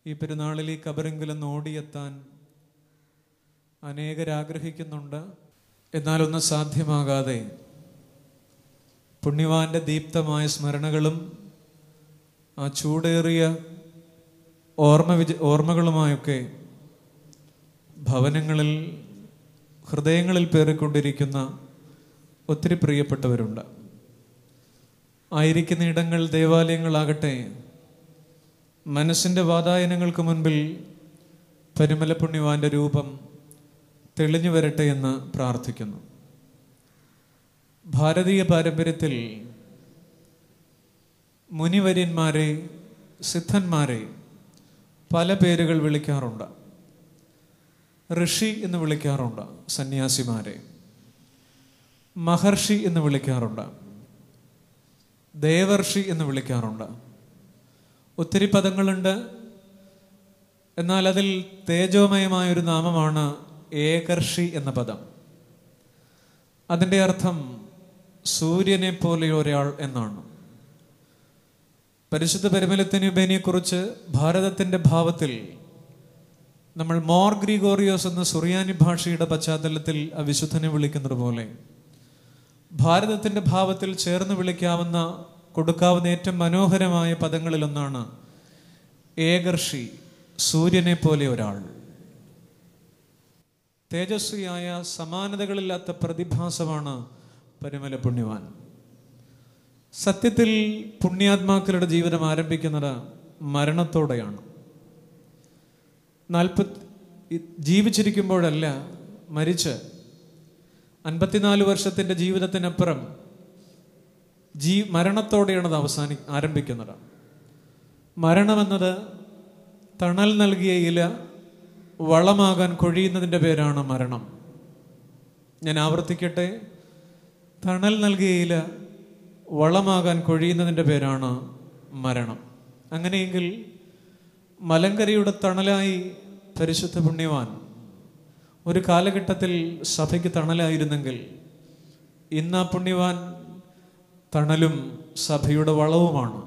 ഈ പെരുന്നാളിൽ ഈ കബറെങ്കിലും ഓടിയെത്താൻ അനേകരാഗ്രഹിക്കുന്നുണ്ട് എന്നാലൊന്നും സാധ്യമാകാതെ പുണ്യവാന്റെ ദീപ്തമായ സ്മരണകളും ആ ചൂടേറിയ ഓർമ്മ വിജ ഓർമ്മകളുമായൊക്കെ ഭവനങ്ങളിൽ ഹൃദയങ്ങളിൽ പേറിക്കൊണ്ടിരിക്കുന്ന ഒത്തിരി പ്രിയപ്പെട്ടവരുണ്ട് ആയിരിക്കുന്ന ഇടങ്ങൾ ദേവാലയങ്ങളാകട്ടെ മനസ്സിൻ്റെ വാതായനങ്ങൾക്ക് മുൻപിൽ പരിമല പുണ്യവാന്റെ രൂപം തെളിഞ്ഞു വരട്ടെ എന്ന് പ്രാർത്ഥിക്കുന്നു ഭാരതീയ പാരമ്പര്യത്തിൽ മുനിവര്യന്മാരെ സിദ്ധന്മാരെ പല പേരുകൾ വിളിക്കാറുണ്ട് ഋഷി എന്ന് വിളിക്കാറുണ്ട് സന്യാസിമാരെ മഹർഷി എന്ന് വിളിക്കാറുണ്ട് ദേവർഷി എന്ന് വിളിക്കാറുണ്ട് ഒത്തിരി പദങ്ങളുണ്ട് എന്നാൽ അതിൽ തേജോമയമായ ഒരു നാമമാണ് ഏകർഷി എന്ന പദം അതിൻ്റെ അർത്ഥം സൂര്യനെ പോലെ ഒരാൾ എന്നാണ് പരിശുദ്ധ പരിമലത്തിനുബേനിയെ കുറിച്ച് ഭാരതത്തിന്റെ ഭാവത്തിൽ നമ്മൾ മോർ ഗ്രിഗോറിയോസ് എന്ന സുറിയാനി ഭാഷയുടെ പശ്ചാത്തലത്തിൽ ആ വിശുദ്ധനെ വിളിക്കുന്നത് പോലെ ഭാരതത്തിന്റെ ഭാവത്തിൽ ചേർന്ന് വിളിക്കാവുന്ന കൊടുക്കാവുന്ന ഏറ്റവും മനോഹരമായ പദങ്ങളിലൊന്നാണ് ഏകർഷി സൂര്യനെ പോലെ ഒരാൾ തേജസ്വിയായ സമാനതകളില്ലാത്ത പ്രതിഭാസമാണ് പരിമല പുണ്യവാൻ സത്യത്തിൽ പുണ്യാത്മാക്കളുടെ ജീവിതം ആരംഭിക്കുന്നത് മരണത്തോടെയാണ് നാൽപ്പത്തി ജീവിച്ചിരിക്കുമ്പോഴല്ല മരിച്ച് അൻപത്തിനാല് വർഷത്തിൻ്റെ ജീവിതത്തിനപ്പുറം ജീ മരണത്തോടെയാണ് അത് അവസാനി ആരംഭിക്കുന്നത് മരണമെന്നത് തണൽ നൽകിയ ഇല വളമാകാൻ കൊഴിയുന്നതിൻ്റെ പേരാണ് മരണം ഞാൻ ആവർത്തിക്കട്ടെ തണൽ നൽകിയ ഇല വളമാകാൻ കൊഴിയുന്നതിൻ്റെ പേരാണ് മരണം അങ്ങനെയെങ്കിൽ മലങ്കരയുടെ തണലായി പരിശുദ്ധ പുണ്യവാൻ ഒരു കാലഘട്ടത്തിൽ സഭയ്ക്ക് തണലായിരുന്നെങ്കിൽ ഇന്ന് ആ പുണ്യവാൻ തണലും സഭയുടെ വളവുമാണ്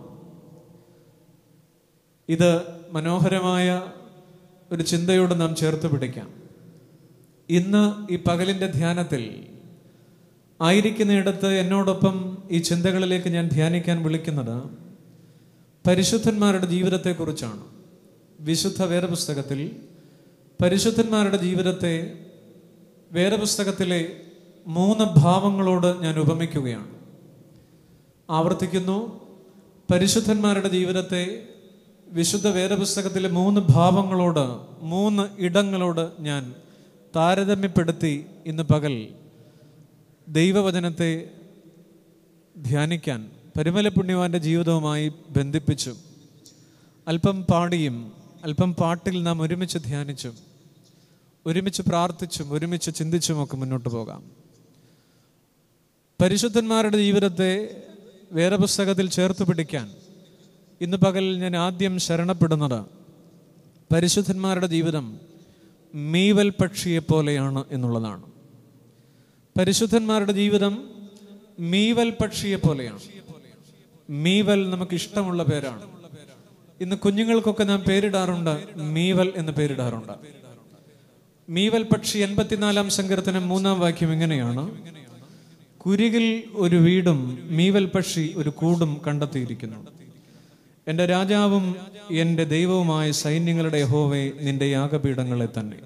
ഇത് മനോഹരമായ ഒരു ചിന്തയോട് നാം ചേർത്ത് പിടിക്കാം ഇന്ന് ഈ പകലിൻ്റെ ധ്യാനത്തിൽ ആയിരിക്കുന്നിടത്ത് എന്നോടൊപ്പം ഈ ചിന്തകളിലേക്ക് ഞാൻ ധ്യാനിക്കാൻ വിളിക്കുന്നത് പരിശുദ്ധന്മാരുടെ ജീവിതത്തെക്കുറിച്ചാണ് വിശുദ്ധ വേദപുസ്തകത്തിൽ പരിശുദ്ധന്മാരുടെ ജീവിതത്തെ വേദപുസ്തകത്തിലെ മൂന്ന് ഭാവങ്ങളോട് ഞാൻ ഉപമിക്കുകയാണ് ആവർത്തിക്കുന്നു പരിശുദ്ധന്മാരുടെ ജീവിതത്തെ വിശുദ്ധ വേദപുസ്തകത്തിലെ മൂന്ന് ഭാവങ്ങളോട് മൂന്ന് ഇടങ്ങളോട് ഞാൻ താരതമ്യപ്പെടുത്തി ഇന്ന് പകൽ ദൈവവചനത്തെ ധ്യാനിക്കാൻ പരിമല പുണ്യവാന്റെ ജീവിതവുമായി ബന്ധിപ്പിച്ചു അല്പം പാടിയും അല്പം പാട്ടിൽ നാം ഒരുമിച്ച് ധ്യാനിച്ചും ഒരുമിച്ച് പ്രാർത്ഥിച്ചും ഒരുമിച്ച് ചിന്തിച്ചുമൊക്കെ മുന്നോട്ട് പോകാം പരിശുദ്ധന്മാരുടെ ജീവിതത്തെ വേദപുസ്തകത്തിൽ ചേർത്ത് പിടിക്കാൻ ഇന്ന് പകൽ ഞാൻ ആദ്യം ശരണപ്പെടുന്നത് പരിശുദ്ധന്മാരുടെ ജീവിതം മീവൽ പക്ഷിയെ പോലെയാണ് എന്നുള്ളതാണ് പരിശുദ്ധന്മാരുടെ ജീവിതം മീവൽ പക്ഷിയെ പോലെയാണ് മീവൽ നമുക്ക് ഇഷ്ടമുള്ള പേരാണ് ഇന്ന് കുഞ്ഞുങ്ങൾക്കൊക്കെ നാം പേരിടാറുണ്ട് മീവൽ എന്ന് പേരിടാറുണ്ട് മീവൽ പക്ഷി എൺപത്തിനാലാം സങ്കീർത്തനം മൂന്നാം വാക്യം ഇങ്ങനെയാണ് കുരികിൽ ഒരു വീടും മീവൽ പക്ഷി ഒരു കൂടും കണ്ടെത്തിയിരിക്കുന്നു എൻ്റെ രാജാവും എൻ്റെ ദൈവവുമായ സൈന്യങ്ങളുടെ യഹോവേ നിന്റെ യാഗപീഠങ്ങളെ തന്നെ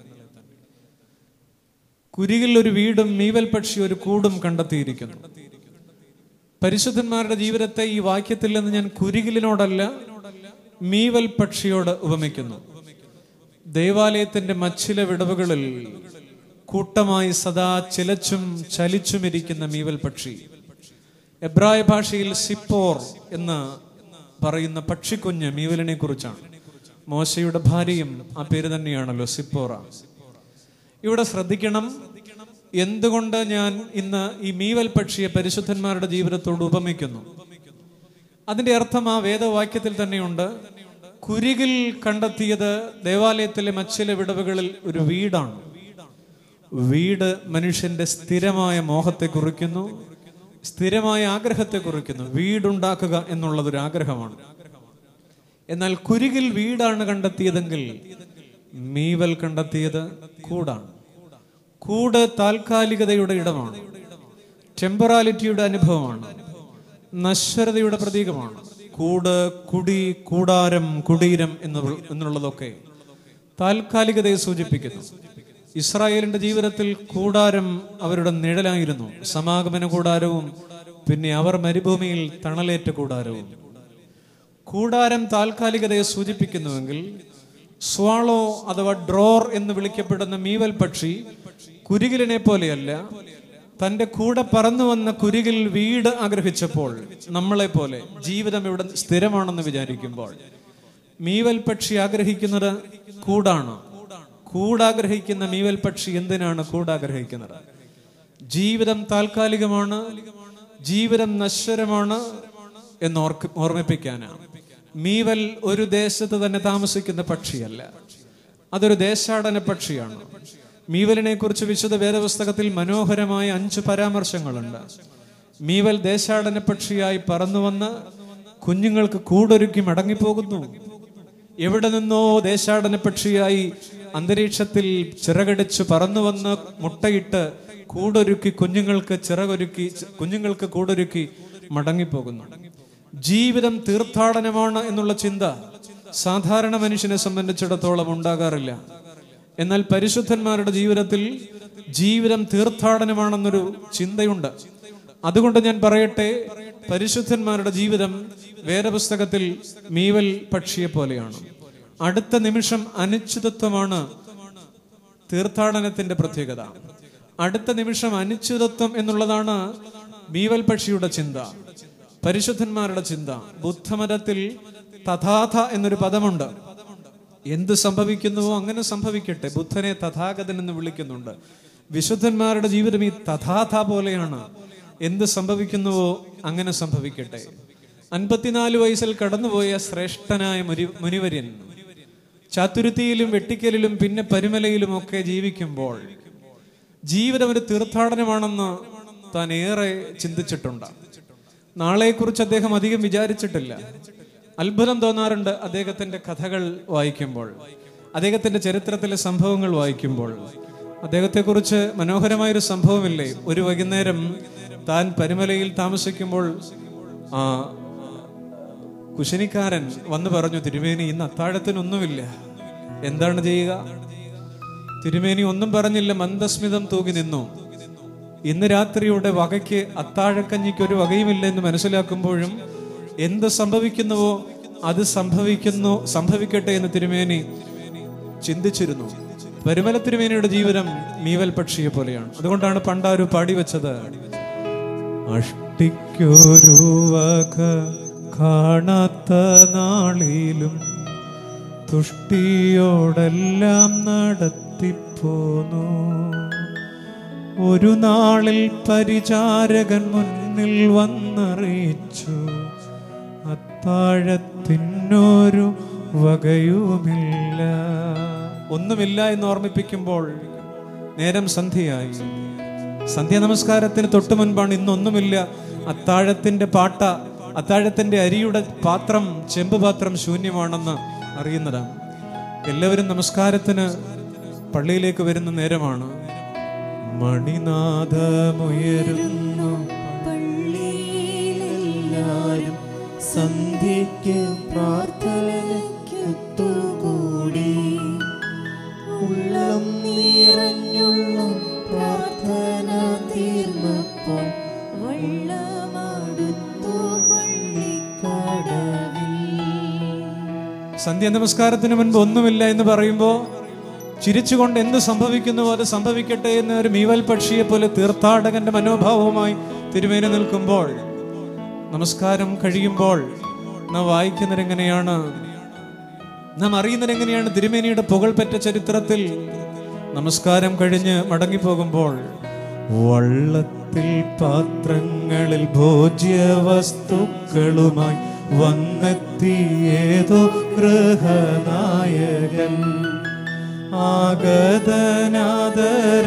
കുരികിൽ ഒരു വീടും മീവൽ പക്ഷി ഒരു കൂടും കണ്ടെത്തിയിരിക്കുന്നു പരിശുദ്ധന്മാരുടെ ജീവിതത്തെ ഈ വാക്യത്തിൽ നിന്ന് ഞാൻ കുരികിലിനോടല്ല മീവൽ പക്ഷിയോട് ഉപമിക്കുന്നു ദേവാലയത്തിന്റെ മച്ചില വിടവുകളിൽ കൂട്ടമായി സദാ ചിലച്ചും ചലിച്ചുമിരിക്കുന്ന മീവൽ പക്ഷി എബ്രായ ഭാഷയിൽ സിപ്പോർ എന്ന് പറയുന്ന പക്ഷിക്കുഞ്ഞ് മീവലിനെ കുറിച്ചാണ് മോശയുടെ ഭാര്യയും ആ പേര് തന്നെയാണല്ലോ സിപ്പോറ ഇവിടെ ശ്രദ്ധിക്കണം എന്തുകൊണ്ട് ഞാൻ ഇന്ന് ഈ മീവൽ പക്ഷിയെ പരിശുദ്ധന്മാരുടെ ജീവിതത്തോട് ഉപമിക്കുന്നു അതിന്റെ അർത്ഥം ആ വേദവാക്യത്തിൽ തന്നെയുണ്ട് കുരികിൽ കണ്ടെത്തിയത് ദേവാലയത്തിലെ മച്ചില വിടവുകളിൽ ഒരു വീടാണ് വീട് മനുഷ്യന്റെ സ്ഥിരമായ മോഹത്തെ കുറിക്കുന്നു സ്ഥിരമായ ആഗ്രഹത്തെ കുറിക്കുന്നു വീടുണ്ടാക്കുക എന്നുള്ളത് ഒരു ആഗ്രഹമാണ് എന്നാൽ കുരുകിൽ വീടാണ് കണ്ടെത്തിയതെങ്കിൽ മീവൽ കണ്ടെത്തിയത് കൂടാണ് കൂട് താൽക്കാലികതയുടെ ഇടമാണ് ടെമ്പറാലിറ്റിയുടെ അനുഭവമാണ് നശ്വരതയുടെ പ്രതീകമാണ് കൂട് കുടി കൂടാരം കുടീരം എന്നുള്ള എന്നുള്ളതൊക്കെ താൽക്കാലികതയെ സൂചിപ്പിക്കുന്നു ഇസ്രായേലിന്റെ ജീവിതത്തിൽ കൂടാരം അവരുടെ നിഴലായിരുന്നു സമാഗമന കൂടാരവും പിന്നെ അവർ മരുഭൂമിയിൽ തണലേറ്റ കൂടാരവും കൂടാരം താൽക്കാലികതയെ സൂചിപ്പിക്കുന്നുവെങ്കിൽ സ്വാളോ അഥവാ ഡ്രോർ എന്ന് വിളിക്കപ്പെടുന്ന മീവൽ പക്ഷി കുരുകിലിനെ പോലെയല്ല തന്റെ കൂടെ പറന്നു വന്ന കുരുകിൽ വീട് ആഗ്രഹിച്ചപ്പോൾ നമ്മളെ പോലെ ജീവിതം ഇവിടെ സ്ഥിരമാണെന്ന് വിചാരിക്കുമ്പോൾ മീവൽ പക്ഷി ആഗ്രഹിക്കുന്നത് കൂടാണ് കൂടാഗ്രഹിക്കുന്ന മീവൽ പക്ഷി എന്തിനാണ് കൂടാഗ്രഹിക്കുന്നത് ജീവിതം താൽക്കാലികമാണ് ജീവിതം നശ്വരമാണ് എന്ന് ഓർക്ക് ഓർമ്മിപ്പിക്കാനാണ് മീവൽ ഒരു ദേശത്ത് തന്നെ താമസിക്കുന്ന പക്ഷിയല്ല അതൊരു ദേശാടന പക്ഷിയാണ് മീവലിനെ കുറിച്ച് വിശുദ്ധ വേദപുസ്തകത്തിൽ മനോഹരമായ അഞ്ച് പരാമർശങ്ങളുണ്ട് മീവൽ ദേശാടന പക്ഷിയായി പറന്നു വന്ന് കുഞ്ഞുങ്ങൾക്ക് കൂടൊരുക്കി മടങ്ങിപ്പോകുന്നു എവിടെ നിന്നോ ദേശാടന പക്ഷിയായി അന്തരീക്ഷത്തിൽ ചിറകടിച്ച് പറന്നു വന്ന് മുട്ടയിട്ട് കൂടൊരുക്കി കുഞ്ഞുങ്ങൾക്ക് ചിറകൊരുക്കി കുഞ്ഞുങ്ങൾക്ക് കൂടൊരുക്കി മടങ്ങിപ്പോകുന്നു ജീവിതം തീർത്ഥാടനമാണ് എന്നുള്ള ചിന്ത സാധാരണ മനുഷ്യനെ സംബന്ധിച്ചിടത്തോളം ഉണ്ടാകാറില്ല എന്നാൽ പരിശുദ്ധന്മാരുടെ ജീവിതത്തിൽ ജീവിതം തീർത്ഥാടനമാണെന്നൊരു ചിന്തയുണ്ട് അതുകൊണ്ട് ഞാൻ പറയട്ടെ പരിശുദ്ധന്മാരുടെ ജീവിതം വേദപുസ്തകത്തിൽ മീവൽ പക്ഷിയെ പോലെയാണ് അടുത്ത നിമിഷം അനിശ്ചിതത്വമാണ് തീർത്ഥാടനത്തിന്റെ പ്രത്യേകത അടുത്ത നിമിഷം അനിശ്ചിതത്വം എന്നുള്ളതാണ് മീവൽ പക്ഷിയുടെ ചിന്ത പരിശുദ്ധന്മാരുടെ ചിന്ത ബുദ്ധമതത്തിൽ തഥാഥ എന്നൊരു പദമുണ്ട് എന്ത് സംഭവിക്കുന്നുവോ അങ്ങനെ സംഭവിക്കട്ടെ ബുദ്ധനെ തഥാഗതൻ എന്ന് വിളിക്കുന്നുണ്ട് വിശുദ്ധന്മാരുടെ ജീവിതം ഈ തഥാഥ പോലെയാണ് എന്ത് സംഭവിക്കുന്നുവോ അങ്ങനെ സംഭവിക്കട്ടെ അൻപത്തിനാല് വയസ്സിൽ കടന്നുപോയ ശ്രേഷ്ഠനായ മുനി മുനിവര്യൻ ചാതുരുത്തിയിലും വെട്ടിക്കലിലും പിന്നെ പരുമലയിലും ഒക്കെ ജീവിക്കുമ്പോൾ ജീവിതം ഒരു തീർത്ഥാടനമാണെന്ന് താൻ ഏറെ ചിന്തിച്ചിട്ടുണ്ട് നാളെക്കുറിച്ച് അദ്ദേഹം അധികം വിചാരിച്ചിട്ടില്ല അത്ഭുതം തോന്നാറുണ്ട് അദ്ദേഹത്തിന്റെ കഥകൾ വായിക്കുമ്പോൾ അദ്ദേഹത്തിന്റെ ചരിത്രത്തിലെ സംഭവങ്ങൾ വായിക്കുമ്പോൾ അദ്ദേഹത്തെക്കുറിച്ച് മനോഹരമായൊരു സംഭവമില്ലേ ഒരു വൈകുന്നേരം താൻ പരുമലയിൽ താമസിക്കുമ്പോൾ ആ കുശനിക്കാരൻ വന്നു പറഞ്ഞു തിരുമേനി ഇന്ന് അത്താഴത്തിനൊന്നുമില്ല എന്താണ് ചെയ്യുക തിരുമേനി ഒന്നും പറഞ്ഞില്ല മന്ദസ്മിതം തൂകി നിന്നു ഇന്ന് രാത്രിയുടെ വകയ്ക്ക് അത്താഴക്കഞ്ഞിക്ക് ഒരു വകയുമില്ല എന്ന് മനസ്സിലാക്കുമ്പോഴും എന്ത് സംഭവിക്കുന്നുവോ അത് സംഭവിക്കുന്നു സംഭവിക്കട്ടെ എന്ന് തിരുമേനി ചിന്തിച്ചിരുന്നു പരിമല തിരുമേനിയുടെ ജീവിതം മീവൽ പക്ഷിയെ പോലെയാണ് അതുകൊണ്ടാണ് പണ്ടാരു പാടി വെച്ചത് അഷ്ടിക്കൊരു വക കാണാത്ത നാളിലും തുഷ്ടിയോടെല്ലാം നടത്തിപ്പോന്നു ഒരു നാളിൽ പരിചാരകൻ മുന്നിൽ വന്നറിയിച്ചു അത്താഴത്തിനൊരു വകയുമില്ല ഒന്നുമില്ല എന്ന് ഓർമ്മിപ്പിക്കുമ്പോൾ നേരം സന്ധ്യയായി സന്ധ്യ നമസ്കാരത്തിന് തൊട്ടു മുൻപാണ് ഇന്നൊന്നുമില്ല അത്താഴത്തിന്റെ പാട്ട അത്താഴത്തിന്റെ അരിയുടെ പാത്രം ചെമ്പ് പാത്രം ശൂന്യമാണെന്ന് അറിയുന്നതാണ് എല്ലാവരും നമസ്കാരത്തിന് പള്ളിയിലേക്ക് വരുന്ന നേരമാണ് മണിനാഥമുയരുന്നു പള്ളിയിലെല്ലാരും സന്ധ്യയ്ക്ക് പ്രാർത്ഥനയ്ക്കൊത്തുകൂടി ഉള്ളം നിറഞ്ഞുള്ള പ്രാർത്ഥന തീർന്നപ്പോൾ വെള്ളമാടുത്തു പള്ളിക്കടവിൽ സന്ധ്യ നമസ്കാരത്തിന് മുൻപ് ഒന്നുമില്ല എന്ന് പറയുമ്പോൾ ചിരിച്ചുകൊണ്ട് എന്ത് സംഭവിക്കുന്നുവോ അത് സംഭവിക്കട്ടെ എന്ന് ഒരു മീവൽ പക്ഷിയെ പോലെ തീർത്ഥാടകന്റെ മനോഭാവവുമായി തിരുമേനി നിൽക്കുമ്പോൾ നമസ്കാരം കഴിയുമ്പോൾ നാം വായിക്കുന്നത് എങ്ങനെയാണ് നാം അറിയുന്നത് എങ്ങനെയാണ് തിരുമേനിയുടെ പുകൾപെറ്റ ചരിത്രത്തിൽ നമസ്കാരം കഴിഞ്ഞ് മടങ്ങിപ്പോകുമ്പോൾ വള്ളത്തിൽ പാത്രങ്ങളിൽ ഭോജ്യ വസ്തുക്കളുമായി വന്നെത്തിയേതോ ഗൃഹനായകൻ ആഗതനാദര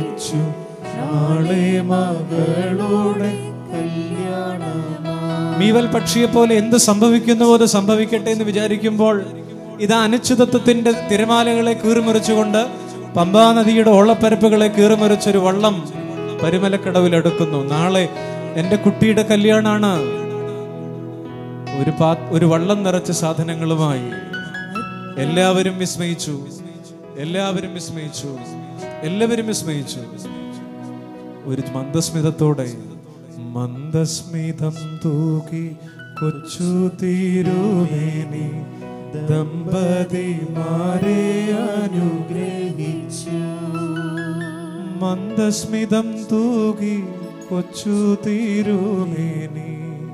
പൂർവമറിയിച്ചു നാളെ മകളുടെ കല്യാണമാ മീവൽ മീവൽ പക്ഷിയെ പോലെ എന്ത് സംഭവിക്കുന്നുവോ അത് സംഭവിക്കട്ടെ എന്ന് വിചാരിക്കുമ്പോൾ ഇത് അനിശ്ചിതത്വത്തിന്റെ തിരമാലകളെ കീറിമുറിച്ചുകൊണ്ട് പമ്പാ നദിയുടെ ഓളപ്പരപ്പുകളെ കീറിമുറിച്ചൊരു വള്ളം പരിമലക്കടവിൽ എടുക്കുന്നു നാളെ എൻ്റെ കുട്ടിയുടെ കല്യാണാണ് ഒരു പാ ഒരു വള്ളം നിറച്ച സാധനങ്ങളുമായി എല്ലാവരും വിസ്മയിച്ചു എല്ലാവരും വിസ്മയിച്ചു എല്ലാവരും വിസ്മയിച്ചു ഒരു മന്ദസ്മിതത്തോടെ മന്ദസ്മിതം തൂക്കി കൊച്ചു തീരുമേനി ദമ്പതിമാരെ അനുഗ്രഹിച്ചു മന്ദസ്മിതം തൂകി കൊച്ചു തീരുമേനി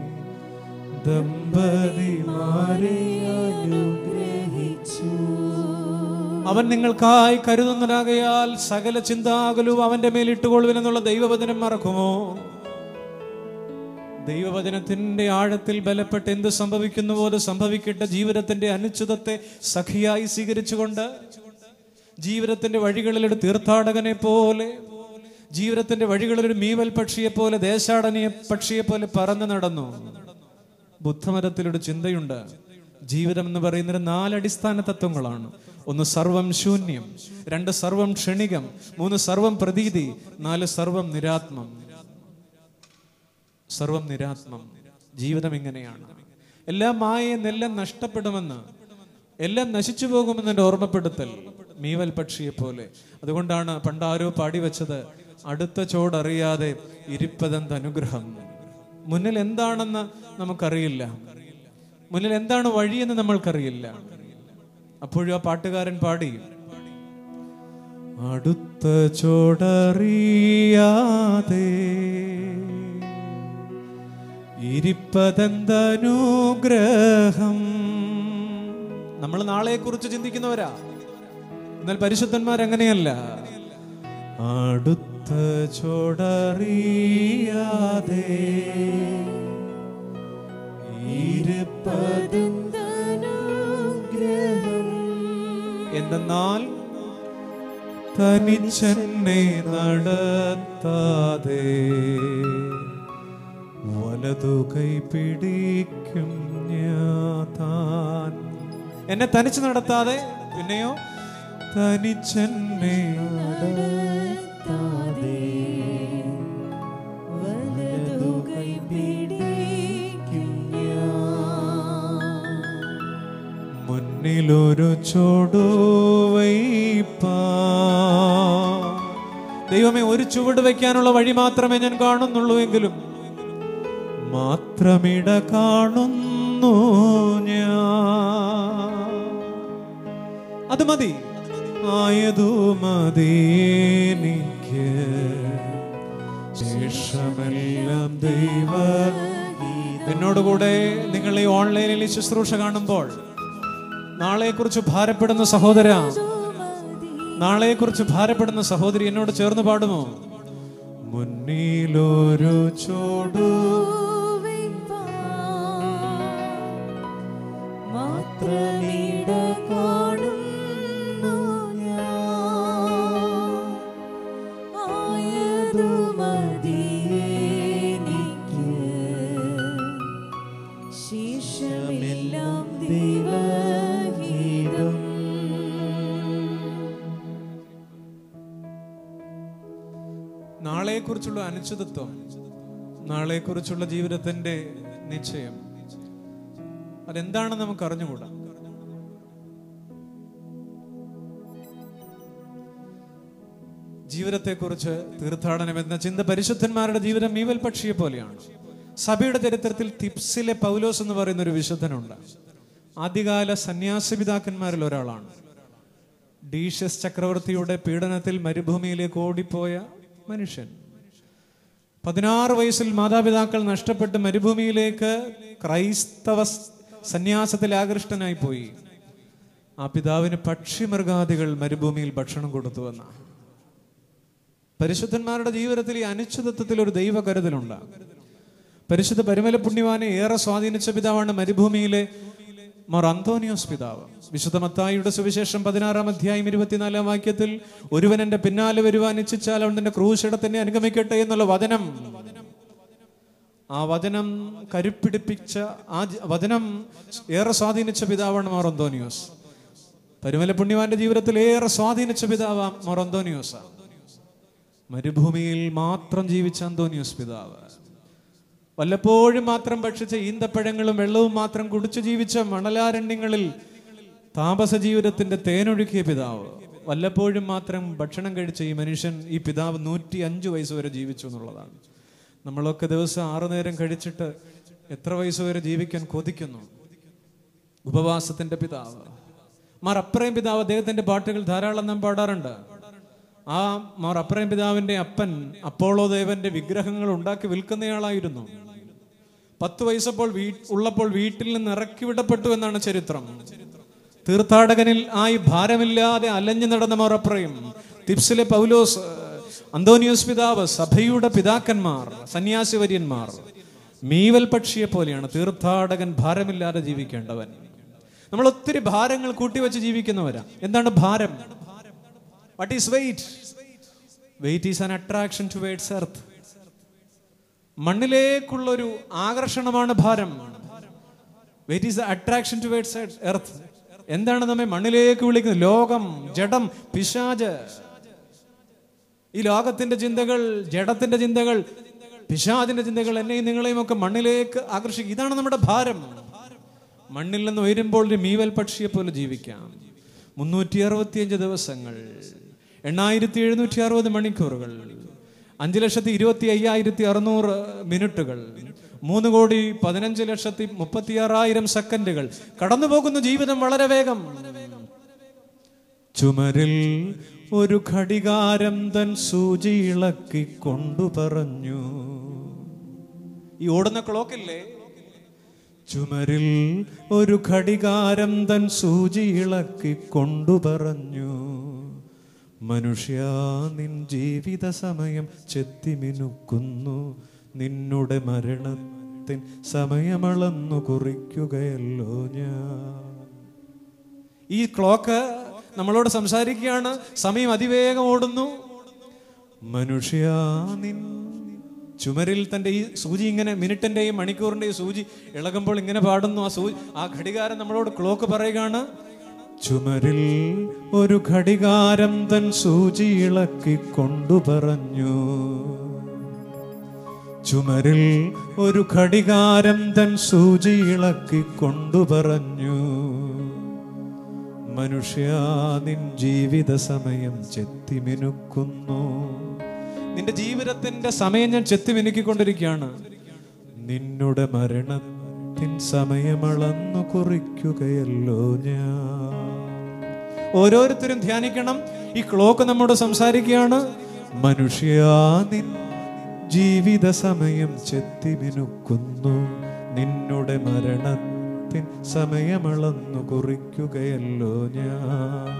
ദമ്പതിമാരെ അനുഗ്രഹിച്ചു അവൻ നിങ്ങൾക്കായി കരുതുന്നതാകയാൽ സകല ചിന്താകുലവും അവന്റെ മേൽ ഇട്ടുകൊള്ളുവിനെന്നുള്ള ദൈവവചനം മറക്കുമോ ദൈവവചനത്തിന്റെ ആഴത്തിൽ ബലപ്പെട്ട് എന്ത് സംഭവിക്കുന്നുവോ അത് സംഭവിക്കട്ടെ ജീവിതത്തിന്റെ അനിശ്ചിതത്തെ സഖിയായി സ്വീകരിച്ചുകൊണ്ട് ജീവിതത്തിന്റെ വഴികളിൽ ഒരു തീർത്ഥാടകനെ പോലെ ജീവിതത്തിന്റെ വഴികളിൽ ഒരു മീവൽ പക്ഷിയെ പോലെ ദേശാടനിയെ പക്ഷിയെ പോലെ പറന്നു നടന്നു ബുദ്ധമതത്തിലൊരു ചിന്തയുണ്ട് ജീവിതം എന്ന് പറയുന്നത് നാലടിസ്ഥാന തത്വങ്ങളാണ് ഒന്ന് സർവം ശൂന്യം രണ്ട് സർവം ക്ഷണികം മൂന്ന് സർവം പ്രതീതി നാല് സർവം നിരാത്മം സർവം നിരാത്മം ജീവിതം ഇങ്ങനെയാണ് എല്ലാം മായെന്നെല്ലാം നഷ്ടപ്പെടുമെന്ന് എല്ലാം നശിച്ചു പോകുമെന്നെ ഓർമ്മപ്പെടുത്തൽ മീവൽ പക്ഷിയെ പോലെ അതുകൊണ്ടാണ് പണ്ടാരോ പാടി വെച്ചത് അടുത്ത ചോടറിയാതെ ഇരിപ്പതെന്ത് അനുഗ്രഹം മുന്നിൽ എന്താണെന്ന് നമുക്കറിയില്ല മുന്നിൽ എന്താണ് വഴിയെന്ന് നമ്മൾക്കറിയില്ല അപ്പോഴും ആ പാട്ടുകാരൻ പാടി അടുത്ത ചോടറിയാതെ ഇരിപ്പതെന്തനുഗ്രഹം നമ്മൾ നാളെ കുറിച്ച് ചിന്തിക്കുന്നവരാ എന്നാൽ പരിശുദ്ധന്മാർ അങ്ങനെയല്ല അടുത്ത ചോടറിയാതെ പദന്തനുഗ്രഹം എന്തെന്നാൽ തനിച്ചെന്നെ നടത്താതെ വലതു കൈ പിടിക്കും ഞാൻ എന്നെ തനിച്ച് നടത്താതെ പിന്നെയോ തനിച്ചെന്നെ നടത്താതെ വലതു കൈ പിടിക്കും ഞാൻ. മുന്നിലൊരു ചുവടുവയ്പാ ദൈവമേ ഒരു ചുവട് വയ്ക്കാനുള്ള വഴി മാത്രമേ ഞാൻ കാണുന്നുള്ളൂ എങ്കിലും മാത്രമിട കാണുന്നു ഞാൻ അത് മതി ആയതു മതി എനിക്ക് ശേഷമെല്ലാം ദൈവ എന്നോടുകൂടെ നിങ്ങൾ ഈ ഓൺലൈനിൽ ഈ ശുശ്രൂഷ കാണുമ്പോൾ നാളെക്കുറിച്ച് ഭാരപ്പെടുന്ന സഹോദര നാളെക്കുറിച്ച് ഭാരപ്പെടുന്ന സഹോദരി എന്നോട് ചേർന്ന് പാടുമോ മുന്നിലൊരു ചോടു മാത്രമിട കാണുന്നു ഞാൻ. ആയതു മതിയെനിക്ക്. ശേഷമെല്ലാം ദൈവഹിതം നാളെക്കുറിച്ചുള്ള അനിശ്ചിതത്വം നാളെക്കുറിച്ചുള്ള ജീവിതത്തിന്റെ നിശ്ചയം അതെന്താണെന്ന് നമുക്ക് അറിഞ്ഞുകൂടാ ജീവിതത്തെക്കുറിച്ച് തീർത്ഥാടനം എന്ന ചിന്ത പരിശുദ്ധന്മാരുടെ ജീവിതം മീവൽ പക്ഷിയെ പോലെയാണ് സഭയുടെ ചരിത്രത്തിൽ തിപ്സിലെ പൗലോസ് എന്ന് പറയുന്ന ഒരു വിശുദ്ധനുണ്ട് ആദ്യകാല സന്യാസ പിതാക്കന്മാരിൽ ഒരാളാണ് ഡീഷ്യസ് ചക്രവർത്തിയുടെ പീഡനത്തിൽ മരുഭൂമിയിലേക്ക് ഓടിപ്പോയ മനുഷ്യൻ പതിനാറ് വയസ്സിൽ മാതാപിതാക്കൾ നഷ്ടപ്പെട്ട് മരുഭൂമിയിലേക്ക് ക്രൈസ്തവ സന്യാസത്തിൽ ആകൃഷ്ടനായി പോയി ആ പിതാവിന് പക്ഷിമൃഗാദികൾ മരുഭൂമിയിൽ ഭക്ഷണം കൊടുത്തുവെന്ന പരിശുദ്ധന്മാരുടെ ജീവിതത്തിൽ ഈ അനിശ്ചിതത്വത്തിൽ ഒരു ദൈവ കരുതലുണ്ട് പരിശുദ്ധ പരിമല പുണ്യവാനെ ഏറെ സ്വാധീനിച്ച പിതാവാണ് മരുഭൂമിയിലെ മാർ അന്തോണിയോസ് പിതാവ് വിശുദ്ധ മത്തായിയുടെ സുവിശേഷം പതിനാറാം അധ്യായം ഇരുപത്തിനാലാം വാക്യത്തിൽ ഒരുവൻ എന്റെ പിന്നാലെ വരുവാൻ ഇച്ഛിച്ചാൽ അവൻ തന്റെ ക്രൂശിട തന്നെ അനുഗമിക്കട്ടെ എന്നുള്ള വചനം ആ വചനം കരുപ്പിടിപ്പിച്ച ആ ജ- വചനം ഏറെ സ്വാധീനിച്ച പിതാവാണ് മോർ അന്തോണിയോസ് പരുമല പുണ്യവാന്റെ ജീവിതത്തിൽ ഏറെ സ്വാധീനിച്ച പിതാവാം മോർ അന്തോണിയോസാണ് മരുഭൂമിയിൽ മാത്രം ജീവിച്ച അന്തോണിയോസ് പിതാവ് വല്ലപ്പോഴും മാത്രം ഭക്ഷിച്ച ഈന്തപ്പഴങ്ങളും വെള്ളവും മാത്രം കുടിച്ചു ജീവിച്ച മണലാരണ്യങ്ങളിൽ താപസ ജീവിതത്തിന്റെ തേനൊഴുക്കിയ പിതാവ് വല്ലപ്പോഴും മാത്രം ഭക്ഷണം കഴിച്ച ഈ മനുഷ്യൻ ഈ പിതാവ് നൂറ്റി അഞ്ച് വയസ്സ് വരെ ജീവിച്ചു എന്നുള്ളതാണ് നമ്മളൊക്കെ ദിവസം ആറു നേരം കഴിച്ചിട്ട് എത്ര വയസ്സ് വരെ ജീവിക്കാൻ കൊതിക്കുന്നു ഉപവാസത്തിന്റെ പിതാവ് മാർ അപ്രയം പിതാവ് അദ്ദേഹത്തിന്റെ പാട്ടുകൾ ധാരാളം നാം പാടാറുണ്ട് ആ മാർ അപ്രയം പിതാവിന്റെ അപ്പൻ അപ്പോളോ ദേവന്റെ വിഗ്രഹങ്ങൾ ഉണ്ടാക്കി വിൽക്കുന്നയാളായിരുന്നു പത്ത് വയസ്സപ്പോൾ വീ ഉള്ളപ്പോൾ വീട്ടിൽ നിന്ന് ഇറക്കി വിടപ്പെട്ടു എന്നാണ് ചരിത്രം തീർത്ഥാടകനിൽ ആയി ഭാരമില്ലാതെ അലഞ്ഞു നടന്ന മാർ അപ്രയം തിപ്സിലെ പൗലോസ് അന്തോനിയോസ് പിതാവ് സഭയുടെ പിതാക്കന്മാർ സന്യാസിവര്യന്മാർ മീവൽ പക്ഷിയെ പോലെയാണ് തീർത്ഥാടകൻ ഭാരമില്ലാതെ ജീവിക്കേണ്ടവൻ നമ്മൾ ഒത്തിരി ഭാരങ്ങൾ കൂട്ടിവെച്ച് ജീവിക്കുന്നവരാ എന്താണ് ഭാരം what is weight weight is an attraction towards earth മണ്ണിലേക്കുള്ള ഒരു ആകർഷണമാണ് ഭാരം weight is attraction towards earth എന്താണ് നമ്മെ മണ്ണിലേക്ക് വിളിക്കുന്നത് ലോകം ജഡം പിശാജ് ഈ ലോകത്തിന്റെ ചിന്തകൾ ജഡത്തിന്റെ ചിന്തകൾ പിശാദിന്റെ ചിന്തകൾ എന്നെയും നിങ്ങളെയും ഒക്കെ മണ്ണിലേക്ക് ആകർഷിക്കും ഇതാണ് നമ്മുടെ ഭാരം മണ്ണിൽ നിന്ന് ഉയരുമ്പോൾ ഒരു മീവൽ പക്ഷിയെ പോലെ ജീവിക്കാം മുന്നൂറ്റി അറുപത്തിയഞ്ച് ദിവസങ്ങൾ എണ്ണായിരത്തി എഴുന്നൂറ്റി അറുപത് മണിക്കൂറുകൾ അഞ്ച് ലക്ഷത്തി ഇരുപത്തി അയ്യായിരത്തി അറുന്നൂറ് മിനിറ്റുകൾ മൂന്ന് കോടി പതിനഞ്ച് ലക്ഷത്തി മുപ്പത്തിയാറായിരം സെക്കൻഡുകൾ കടന്നു പോകുന്ന ജീവിതം വളരെ വേഗം ചുമരിൽ ഒരു ഘടികാരം തൻ സൂചി ഇളക്കി കൊണ്ടു പറഞ്ഞു ഈ ഓടുന്ന ക്ലോക്കില്ലേ ചുമരിൽ ഒരു ഘടികാരം തൻ സൂചി ഇളക്കി കൊണ്ടു പറഞ്ഞു മനുഷ്യ നിൻ ജീവിത സമയം ചെത്തിമിനുക്കുന്നു നിന്നുടെ മരണത്തിൻ സമയമളന്നു കുറിക്കുകയല്ലോ ഞാൻ ഈ ക്ലോക്ക് നമ്മളോട് സംസാരിക്കുകയാണ് സമയം അതിവേഗം ഓടുന്നു മനുഷ്യ നിൻ ചുമരിൽ തന്റെ ഈ സൂചി ഇങ്ങനെ മിനിറ്റിന്റെയും മണിക്കൂറിന്റെയും സൂചി ഇളകുമ്പോൾ ഇങ്ങനെ പാടുന്നു ആ സൂചി ആ ഘടികാരം നമ്മളോട് ക്ലോക്ക് പറയുകയാണ് ചുമരിൽ ഒരു ഘടികാരം തൻ സൂചി ഇളക്കി കൊണ്ടു പറഞ്ഞു ചുമരിൽ ഒരു ഘടികാരം തൻ സൂചി ഇളക്കി കൊണ്ടു പറഞ്ഞു മനുഷ്യ നിൻ ജീവിത സമയം ചെത്തിമിനുക്കുന്നു നിന്റെ ജീവിതത്തിന്റെ സമയം ഞാൻ ചെത്തിമിനുക്കിക്കൊണ്ടിരിക്കുകയാണ് നിന്നുടെ മരണത്തിൻ സമയമളന്നു കുറിക്കുകയല്ലോ ഞാൻ ഓരോരുത്തരും ധ്യാനിക്കണം ഈ ക്ലോക്ക് നമ്മോട് സംസാരിക്കുകയാണ് മനുഷ്യ നിൻ ജീവിത സമയം ചെത്തിമിനുക്കുന്നു നിന്നുടെ മരണത്തിൻ സമയമളന്നു കുറിക്കുകയല്ലോ ഞാൻ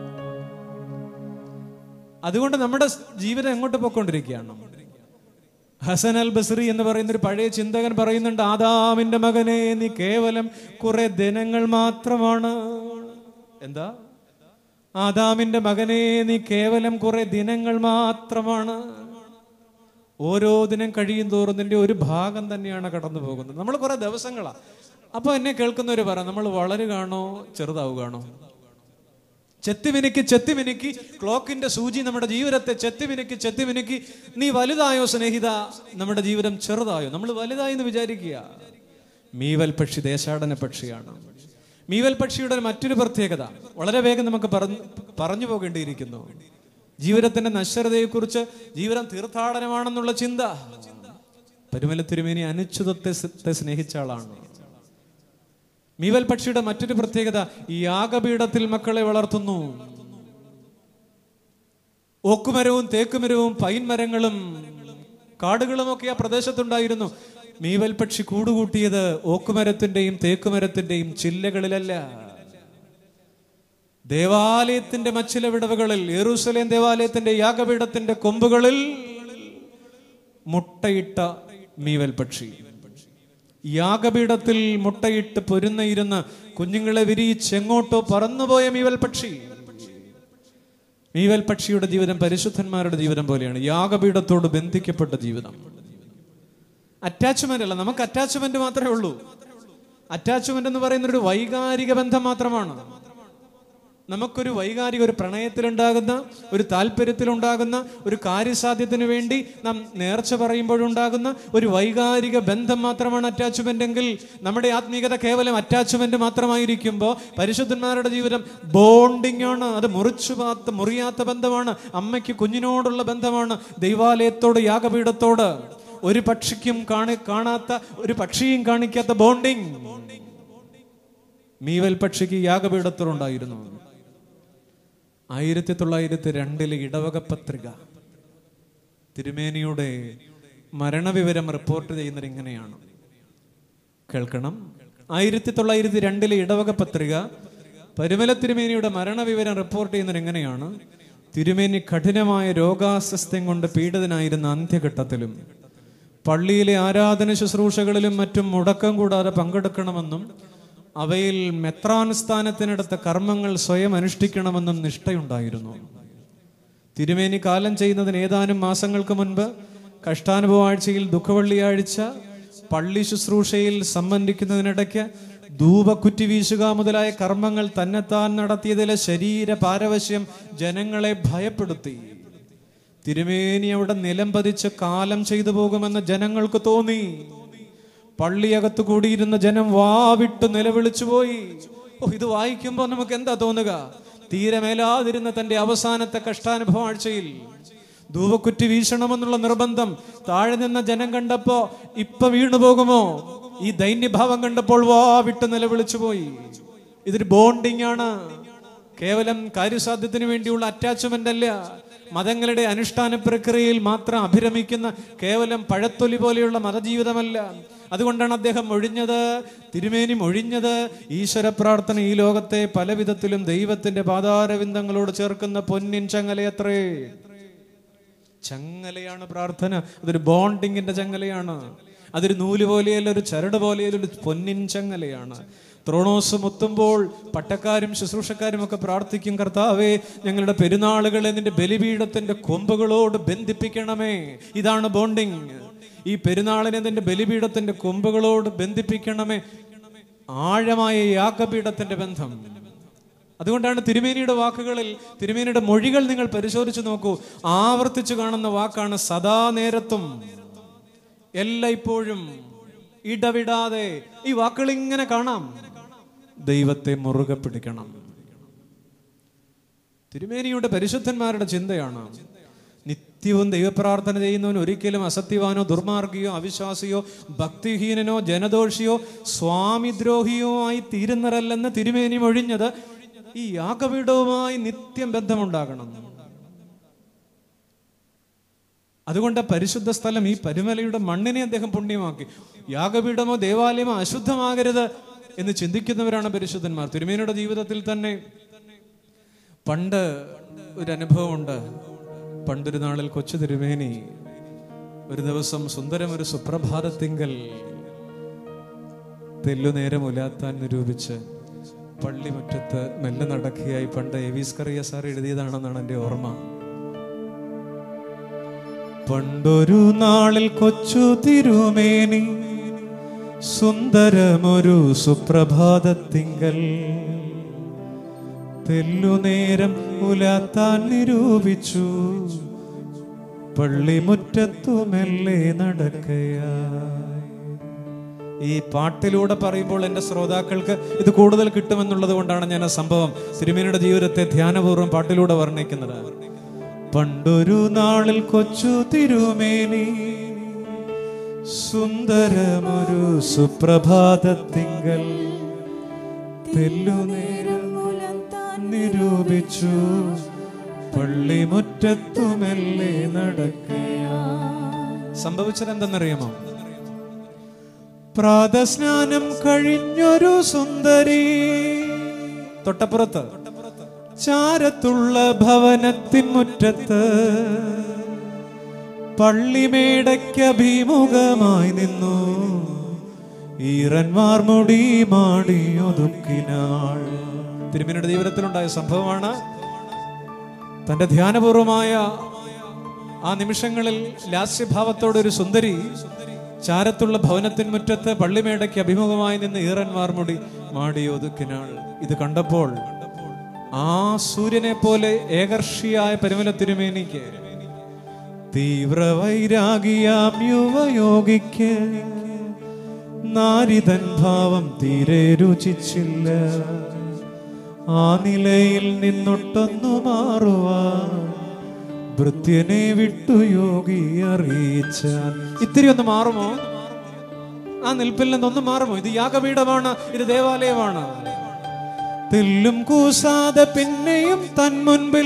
അതുകൊണ്ട് നമ്മുടെ ജീവിതം എങ്ങോട്ട് പോയിക്കൊണ്ടിരിക്കുകയാണ് ഹസൻ അൽ ബസ്രി എന്ന് പറയുന്ന ഒരു പഴയ ചിന്തകൻ പറയുന്നുണ്ട് ആദാമിന്റെ മകനെ നീ കേവലം കുറെ ദിനങ്ങൾ മാത്രമാണ് എന്താ ആദാമിന്റെ മകനെ നീ കേവലം കുറെ ദിനങ്ങൾ മാത്രമാണ് ഓരോ ദിനം കഴിയും തോറും നിന്റെ ഒരു ഭാഗം തന്നെയാണ് കടന്നു പോകുന്നത് നമ്മൾ കുറെ ദിവസങ്ങളാ അപ്പൊ എന്നെ കേൾക്കുന്നവർ പറ നമ്മൾ വളരുകയാണോ ചെറുതാവുകയാണോ ചെത്തിമിനുക്കി ചെത്തിമിനുക്കി ക്ലോക്കിന്റെ സൂചി നമ്മുടെ ജീവിതത്തെ ചെത്തിമിനുക്കി ചെത്തിമിനുക്കി നീ വലുതായോ സ്നേഹിത നമ്മുടെ ജീവിതം ചെറുതായോ നമ്മൾ വലുതായി എന്ന് വിചാരിക്കുക മീവൽ പക്ഷി ദേശാടന പക്ഷിയാണ് മീവൽ പക്ഷിയുടെ ഒരു മറ്റൊരു പ്രത്യേകത വളരെ വേഗം നമുക്ക് പറഞ്ഞു പറഞ്ഞു പോകേണ്ടിയിരിക്കുന്നു ജീവിതത്തിന്റെ നശ്വരതയെക്കുറിച്ച് ജീവിതം തീർത്ഥാടനമാണെന്നുള്ള ചിന്ത പരുമല തിരുമേനി അനുച്യുതത്തെ സ് സ്നേഹിച്ച ആളാണ് മീവൽ പക്ഷിയുടെ മറ്റൊരു പ്രത്യേകത ഈ യാഗപീഠത്തിൽ മക്കളെ വളർത്തുന്നു ഓക്കുമരവും തേക്കുമരവും പൈൻമരങ്ങളും കാടുകളും ഒക്കെ ആ പ്രദേശത്തുണ്ടായിരുന്നു മീവൽ പക്ഷി കൂടുകൂട്ടിയത് ഓക്കുമരത്തിന്റെയും തേക്കുമരത്തിന്റെയും ചില്ലകളിലല്ല ദേവാലയത്തിന്റെ മച്ചില വിടവുകളിൽ യെറൂസലേം ദേവാലയത്തിന്റെ യാഗപീഠത്തിന്റെ കൊമ്പുകളിൽ മുട്ടയിട്ട മീവൽ പക്ഷി യാഗപീഠത്തിൽ മുട്ടയിട്ട് പൊരുന്നയിരുന്ന് കുഞ്ഞുങ്ങളെ വിരിയിച്ച് എങ്ങോട്ടോ പറന്നുപോയ മീവൽ പക്ഷി മീവൽ പക്ഷിയുടെ ജീവിതം പരിശുദ്ധന്മാരുടെ ജീവിതം പോലെയാണ് യാഗപീഠത്തോട് ബന്ധിക്കപ്പെട്ട ജീവിതം അറ്റാച്ച്മെന്റ് അല്ല നമുക്ക് അറ്റാച്ച്മെന്റ് മാത്രമേ ഉള്ളൂ അറ്റാച്ച്മെന്റ് എന്ന് പറയുന്നത് ഒരു വൈകാരിക ബന്ധം മാത്രമാണ് നമുക്കൊരു വൈകാരിക ഒരു പ്രണയത്തിലുണ്ടാകുന്ന ഒരു താല്പര്യത്തിലുണ്ടാകുന്ന ഒരു കാര്യസാധ്യത്തിന് വേണ്ടി നാം നേർച്ച പറയുമ്പോഴുണ്ടാകുന്ന ഒരു വൈകാരിക ബന്ധം മാത്രമാണ് അറ്റാച്ച്മെന്റ് എങ്കിൽ നമ്മുടെ ആത്മീയത കേവലം അറ്റാച്ച്മെന്റ് മാത്രമായിരിക്കുമ്പോൾ പരിശുദ്ധന്മാരുടെ ജീവിതം ബോണ്ടിങ് ആണ് അത് മുറിച്ചു പാത്ത മുറിയാത്ത ബന്ധമാണ് അമ്മയ്ക്ക് കുഞ്ഞിനോടുള്ള ബന്ധമാണ് ദൈവാലയത്തോട് യാഗപീഠത്തോട് ഒരു പക്ഷിക്കും കാണി കാണാത്ത ഒരു പക്ഷിയും കാണിക്കാത്ത ബോണ്ടിങ് മീവൽ പക്ഷിക്ക് യാഗപീഠത്തിലുണ്ടായിരുന്നു ആയിരത്തി തൊള്ളായിരത്തി രണ്ടിലെ ഇടവക പത്രിക തിരുമേനിയുടെ മരണവിവരം റിപ്പോർട്ട് ചെയ്യുന്നത് ഇങ്ങനെയാണ് കേൾക്കണം ആയിരത്തി തൊള്ളായിരത്തി രണ്ടിലെ ഇടവക പത്രിക പരിമല തിരുമേനിയുടെ മരണവിവരം റിപ്പോർട്ട് ചെയ്യുന്നത് എങ്ങനെയാണ് തിരുമേനി കഠിനമായ രോഗാസ്വസ്ഥ്യം കൊണ്ട് പീഡിതനായിരുന്ന അന്ത്യഘട്ടത്തിലും പള്ളിയിലെ ആരാധന ശുശ്രൂഷകളിലും മറ്റും മുടക്കം കൂടാതെ പങ്കെടുക്കണമെന്നും അവയിൽ മെത്രാൻ സ്ഥാനത്തിനടുത്ത കർമ്മങ്ങൾ സ്വയം അനുഷ്ഠിക്കണമെന്നും നിഷ്ഠയുണ്ടായിരുന്നു തിരുമേനി കാലം ചെയ്യുന്നതിന് ഏതാനും മാസങ്ങൾക്ക് മുൻപ് കഷ്ടാനുഭവാഴ്ചയിൽ ദുഃഖവെള്ളിയാഴ്ച പള്ളി ശുശ്രൂഷയിൽ സംബന്ധിക്കുന്നതിനിടയ്ക്ക് ധൂപക്കുറ്റി വീശുക മുതലായ കർമ്മങ്ങൾ തന്നെത്താൻ നടത്തിയതിലെ ശരീര പാരവശ്യം ജനങ്ങളെ ഭയപ്പെടുത്തി തിരുമേനി അവിടെ നിലം പതിച്ച് കാലം ചെയ്തു പോകുമെന്ന് ജനങ്ങൾക്ക് തോന്നി പള്ളിയകത്ത് കൂടിയിരുന്ന ജനം വാവിട്ട് നിലവിളിച്ചു പോയി ഓ ഇത് വായിക്കുമ്പോൾ നമുക്ക് എന്താ തോന്നുക തീരെ മേലാതിരുന്ന തന്റെ അവസാനത്തെ കഷ്ടാനുഭവ ആഴ്ചയിൽ ധൂവക്കുറ്റി വീശണമെന്നുള്ള നിർബന്ധം താഴെ നിന്ന ജനം കണ്ടപ്പോ ഇപ്പൊ വീണു പോകുമോ ഈ ദൈന്യഭാവം കണ്ടപ്പോൾ വാവിട്ട് നിലവിളിച്ചു പോയി ഇതൊരു ബോണ്ടിങ് ആണ് കേവലം കാര്യസാധ്യത്തിന് വേണ്ടിയുള്ള അറ്റാച്ച്മെന്റ് അല്ല മതങ്ങളുടെ അനുഷ്ഠാന പ്രക്രിയയിൽ മാത്രം അഭിരമിക്കുന്ന കേവലം പഴത്തൊലി പോലെയുള്ള മതജീവിതമല്ല അതുകൊണ്ടാണ് അദ്ദേഹം ഒഴിഞ്ഞത് തിരുമേനി ഒഴിഞ്ഞത് ഈശ്വര പ്രാർത്ഥന ഈ ലോകത്തെ പല വിധത്തിലും ദൈവത്തിന്റെ പാതാരവിന്ദങ്ങളോട് ചേർക്കുന്ന പൊന്നിൻ ചങ്ങലയത്രേ ചങ്ങലയാണ് പ്രാർത്ഥന അതൊരു ബോണ്ടിങ്ങിന്റെ ചങ്ങലയാണ് അതൊരു നൂല് പോലെയല്ല ഒരു ചരട് പോലെയല്ല ഒരു പൊന്നിൻ ചങ്ങലയാണ് ത്രോണോസ് മുത്തുമ്പോൾ പട്ടക്കാരും ശുശ്രൂഷക്കാരും ഒക്കെ പ്രാർത്ഥിക്കും കർത്താവേ ഞങ്ങളുടെ പെരുന്നാളുകളെ നിന്റെ ബലിപീഠത്തിന്റെ കൊമ്പുകളോട് ബന്ധിപ്പിക്കണമേ ഇതാണ് ബോണ്ടിങ് ഈ പെരുന്നാളിനെ നിന്റെ ബലിപീഠത്തിന്റെ കൊമ്പുകളോട് ബന്ധിപ്പിക്കണമേ ആഴമായ യാഗപീഠത്തിന്റെ ബന്ധം അതുകൊണ്ടാണ് തിരുമേനിയുടെ വാക്കുകളിൽ തിരുമേനിയുടെ മൊഴികൾ നിങ്ങൾ പരിശോധിച്ച് നോക്കൂ ആവർത്തിച്ചു കാണുന്ന വാക്കാണ് സദാ നേരത്തും എല്ലായ്പ്പോഴും ഇടവിടാതെ ഈ വാക്കുകൾ ഇങ്ങനെ കാണാം ദൈവത്തെ മുറുകെ പിടിക്കണം തിരുമേനിയുടെ പരിശുദ്ധന്മാരുടെ ചിന്തയാണ് നിത്യവും ദൈവപ്രാർത്ഥന ചെയ്യുന്നവൻ ഒരിക്കലും അസത്യവാനോ ദുർമാർഗിയോ അവിശ്വാസിയോ ഭക്തിഹീനനോ ജനദോഷിയോ സ്വാമിദ്രോഹിയോ ആയി തീരുന്നവരല്ലെന്ന് തിരുമേനി ഒഴിഞ്ഞത് ഈ യാഗപീഠവുമായി നിത്യം ബന്ധമുണ്ടാകണം അതുകൊണ്ട് പരിശുദ്ധ സ്ഥലം ഈ പരിമലയുടെ മണ്ണിനെ അദ്ദേഹം പുണ്യമാക്കി യാഗപീഠമോ ദേവാലയമോ അശുദ്ധമാകരുത് എന്ന് ചിന്തിക്കുന്നവരാണ് പരിശുദ്ധന്മാർ തിരുമേനിയുടെ ജീവിതത്തിൽ തന്നെ പണ്ട് ഒരു അനുഭവമുണ്ട് പണ്ടൊരു നാളിൽ കൊച്ചു തിരുമേനി ഒരു ദിവസം സുന്ദരം ഒരു സുപ്രഭാതത്തിങ്കൽ തെല്ലുനേരം ഉലാത്താൻ നിരൂപിച്ച് പള്ളിമുറ്റത്ത് മെല്ലെ നടക്കുകയായി പണ്ട് എവിസ്കറിയ സാർ എഴുതിയതാണെന്നാണ് എൻ്റെ ഓർമ്മ പണ്ടൊരു നാളിൽ കൊച്ചു തിരുമേനി സുന്ദരമൊരു സുപ്രഭാതത്തിങ്കൽ തെല്ലുനേരം ഉലാത്താൻ നിരൂപിച്ചു പള്ളിമുറ്റത്തു മെല്ലെ നടക്കയായി ഈ പാട്ടിലൂടെ പറയുമ്പോൾ എൻ്റെ ശ്രോതാക്കൾക്ക് ഇത് കൂടുതൽ കിട്ടുമെന്നുള്ളത് കൊണ്ടാണ് ഞാൻ ആ സംഭവം തിരുമേനിയുടെ ജീവിതത്തെ ധ്യാനപൂർവ്വം പാട്ടിലൂടെ വർണ്ണിക്കുന്നത് പണ്ടൊരു നാളിൽ കൊച്ചു തിരുമേനി സുന്ദരമൊരു സുപ്രഭാതത്തിങ്കൽ തെല്ലുനേരം നിരൂപിച്ചു പള്ളിമുറ്റത്തുമെല്ലെ നടക്കയാ സംഭവിച്ചത് എന്തെന്നറിയാമോ പ്രാതസ്നാനം കഴിഞ്ഞൊരു സുന്ദരി തൊട്ടപ്പുറത്ത് ചാരത്തുള്ള ഭവനത്തിൻ മുറ്റത്ത് പള്ളിമേടയ്ക്ക് അഭിമുഖമായി നിന്നു ഈറന്മാർ മുടി മാടി ഒതുക്കിനാൾ തിരുമേനിയുടെ ജീവിതത്തിലുണ്ടായ സംഭവമാണ് തന്റെ ധ്യാനപൂർവമായ ആ നിമിഷങ്ങളിൽ ലാസ്യഭാവത്തോടെ ഒരു സുന്ദരി ചാരത്തുള്ള ഭവനത്തിൻ മുറ്റത്ത് പള്ളിമേടയ്ക്ക് അഭിമുഖമായി നിന്ന് ഈറന്മാർ മുടി മാടിയൊതുക്കിനാൾ ഇത് കണ്ടപ്പോൾ ആ സൂര്യനെ പോലെ ഏകർഷിയായ പരിമല തിരുമേനിക്ക് തീവ്രവൈരാഗിയാം യുവയോഗിക്ക് നാരിതൻ ഭാവം തീരെ രുചിച്ചില്ല ആ നിലയിൽ നിന്നൊട്ടൊന്നു മാറുവാൻ ഭൃത്യനെ വിട്ടു യോഗി അറിയിച്ചാൽ ഇത്തിരി ഒന്ന് മാറുമോ ആ നിൽപ്പിൽ നിന്നൊന്ന് മാറുമോ ഇത് യാഗപീഠമാണ് ഇത് ദേവാലയമാണ് തെല്ലും കൂസാതെ പിന്നെയും തൻ മുൻപിൽ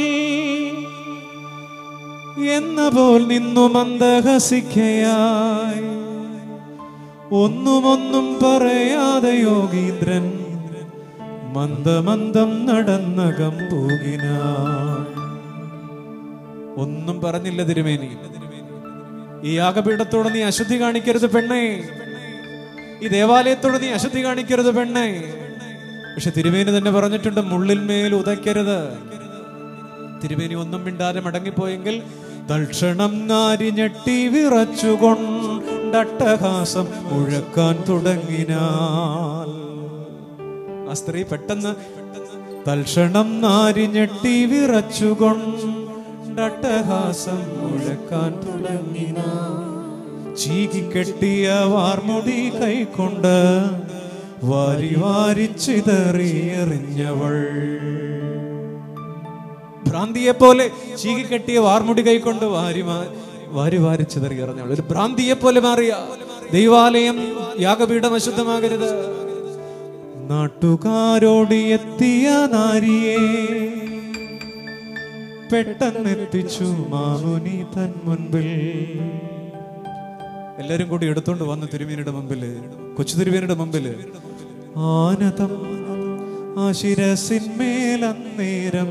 എന്ന പോൽ നിന്നു മന്ദഹസിക്കയായി ഒന്നുമൊന്നും പറയാതെ യോഗീന്ദ്രൻ മന്ദമന്ദം നടന്നകം പൂകിനാൾ ഒന്നും പറഞ്ഞില്ല തിരുമേനി ഈ യാഗപീഠത്തോട് നീ അശുദ്ധി കാണിക്കരുത് പെണ്ണേ ഈ ദേവാലയത്തോട് നീ അശുദ്ധി കാണിക്കരുത് പെണ്ണേ പക്ഷെ തിരുമേനി തന്നെ പറഞ്ഞിട്ടുണ്ട് മുള്ളിന്മേൽ ഉതയ്ക്കരുത് തിരുമേനി ഒന്നും മിണ്ടാതെ മടങ്ങിപ്പോയെങ്കിൽ തൽക്ഷണം നാരി ഞെട്ടി വിറച്ചുകൊണ്ടട്ടഹാസം മുഴക്കാൻ തുടങ്ങിനാൽ ആ സ്ത്രീ പെട്ടെന്ന് തൽക്ഷണം നാരി ഞെട്ടി വിറച്ചുകൊണ്ടട്ടഹാസം മുഴക്കാൻ തുടങ്ങിനാൽ ചീകിക്കെട്ടിയ വാർമുടി കൈക്കൊണ്ട് വാരി വാരിച്ചിതറിയെറിഞ്ഞവൾ ഭ്രാന്തിയെ പോലെ ചീകിക്കെട്ടിയ വാർമുടി കൈക്കൊണ്ട് വാരി വാ- വാരി വാരിച്ചിതറി എറിഞ്ഞവൾ ഒരു ഭ്രാന്തിയെ പോലെ മാറിയ ദൈവാലയം യാഗപീഠം അശുദ്ധമാകരുത് നാട്ടുകാരോട് എത്തിയ നാരിയെ പെട്ടെന്നെത്തിച്ചു മാമുനി തൻ മുൻപിൽ എല്ലാരും കൂടി എടുത്തോണ്ട് വന്ന് തിരുമേനിയുടെ മുമ്പില് കൊച്ചു തിരുമേനിയുടെ മുമ്പില് ആനതം ആ ശിരസിന്മേലന്നേരം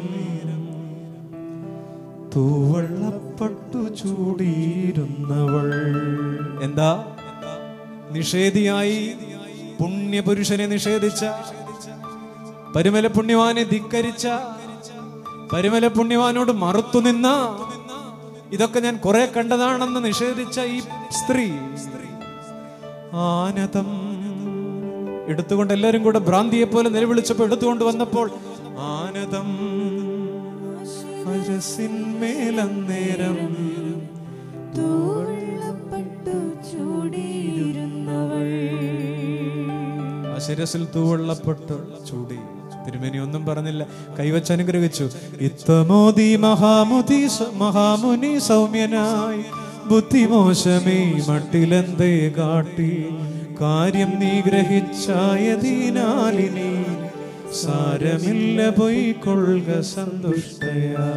തൂവള്ളപ്പട്ടു ചൂടിയിരുന്നവൾ എന്താ നിഷേധിയായി പുണ്യപുരുഷനെ നിഷേധിച്ച പരിമല പുണ്യവാനെ ധിക്കരിച്ച പരിമല പുണ്യവാനോട് മറുത്തു നിന്ന ഇതൊക്കെ ഞാൻ കുറെ കണ്ടതാണെന്ന് നിഷേധിച്ച ഈ സ്ത്രീ ആനതം എടുത്തുകൊണ്ട് എല്ലാരും കൂടെ ഭ്രാന്തിയെ പോലെ നിലവിളിച്ചപ്പോ എടുത്തുകൊണ്ട് വന്നപ്പോൾ ആനതം അരസിന്മേലന്നേരം തൂവള്ളപ്പട്ടു ചൂടിയിരുന്നവൾ ആ ശിരസിൽ തൂവള്ളപ്പെട്ട് ചൂടി തിരുമേനി ഒന്നും പറഞ്ഞില്ല കൈവച്ച് അനുഗ്രഹിച്ചു ഇത്തമോദി മഹാമുതി സ- മഹാമുനി സൗമ്യനായി ബുദ്ധിമോശമേ മട്ടിലെന്തേ കാട്ടി കാര്യം നീ ഗ്രഹിച്ചായതിനാലിനി സാരമില്ല പൊയ്ക്കൊള്ളുക സന്തുഷ്ടയാ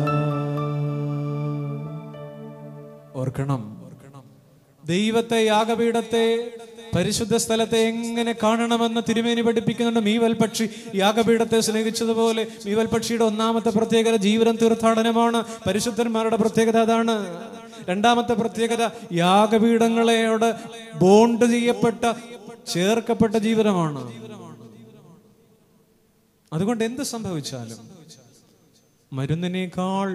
ഓർക്കണം ദൈവത്തെ യാഗപീഠത്തെ പരിശുദ്ധ സ്ഥലത്തെ എങ്ങനെ കാണണമെന്ന് തിരുമേനി പഠിപ്പിക്കുന്നുണ്ട് മീവൽ പക്ഷി യാഗപീഠത്തെ സ്നേഹിച്ചതുപോലെ മീവൽ പക്ഷിയുടെ ഒന്നാമത്തെ പ്രത്യേകത ജീവനം തീർത്ഥാടനമാണ് പരിശുദ്ധന്മാരുടെ പ്രത്യേകത അതാണ് രണ്ടാമത്തെ പ്രത്യേകത യാഗപീഠങ്ങളെയോട് ബോണ്ട് ചെയ്യപ്പെട്ട ചേർക്കപ്പെട്ട ജീവിതമാണ് അതുകൊണ്ട് എന്ത് സംഭവിച്ചാലും മരുന്നിനേക്കാൾ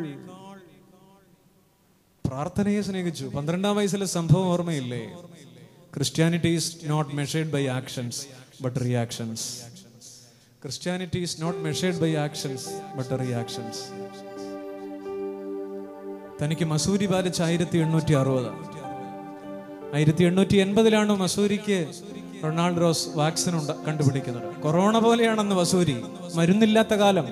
പ്രാർത്ഥനയെ സ്നേഹിച്ചു പന്ത്രണ്ടാം വയസ്സിലെ സംഭവം ഓർമ്മയില്ലേ Christianity is not measured by actions but reactions Christianity is not measured by actions but reactions തനിക്ക് മസൂരി ബാധിച്ച ആയിരത്തി എണ്ണൂറ്റി അറുപത് ആയിരത്തി എണ്ണൂറ്റി എൺപതിലാണ് മസൂരിക്ക് റൊണാൾഡ് റോസ് വാക്സിൻ ഉണ്ട് കണ്ടുപിടിക്കുന്നത് കൊറോണ പോലെയാണെന്ന് മസൂരി മരുന്നില്ലാത്ത കാലം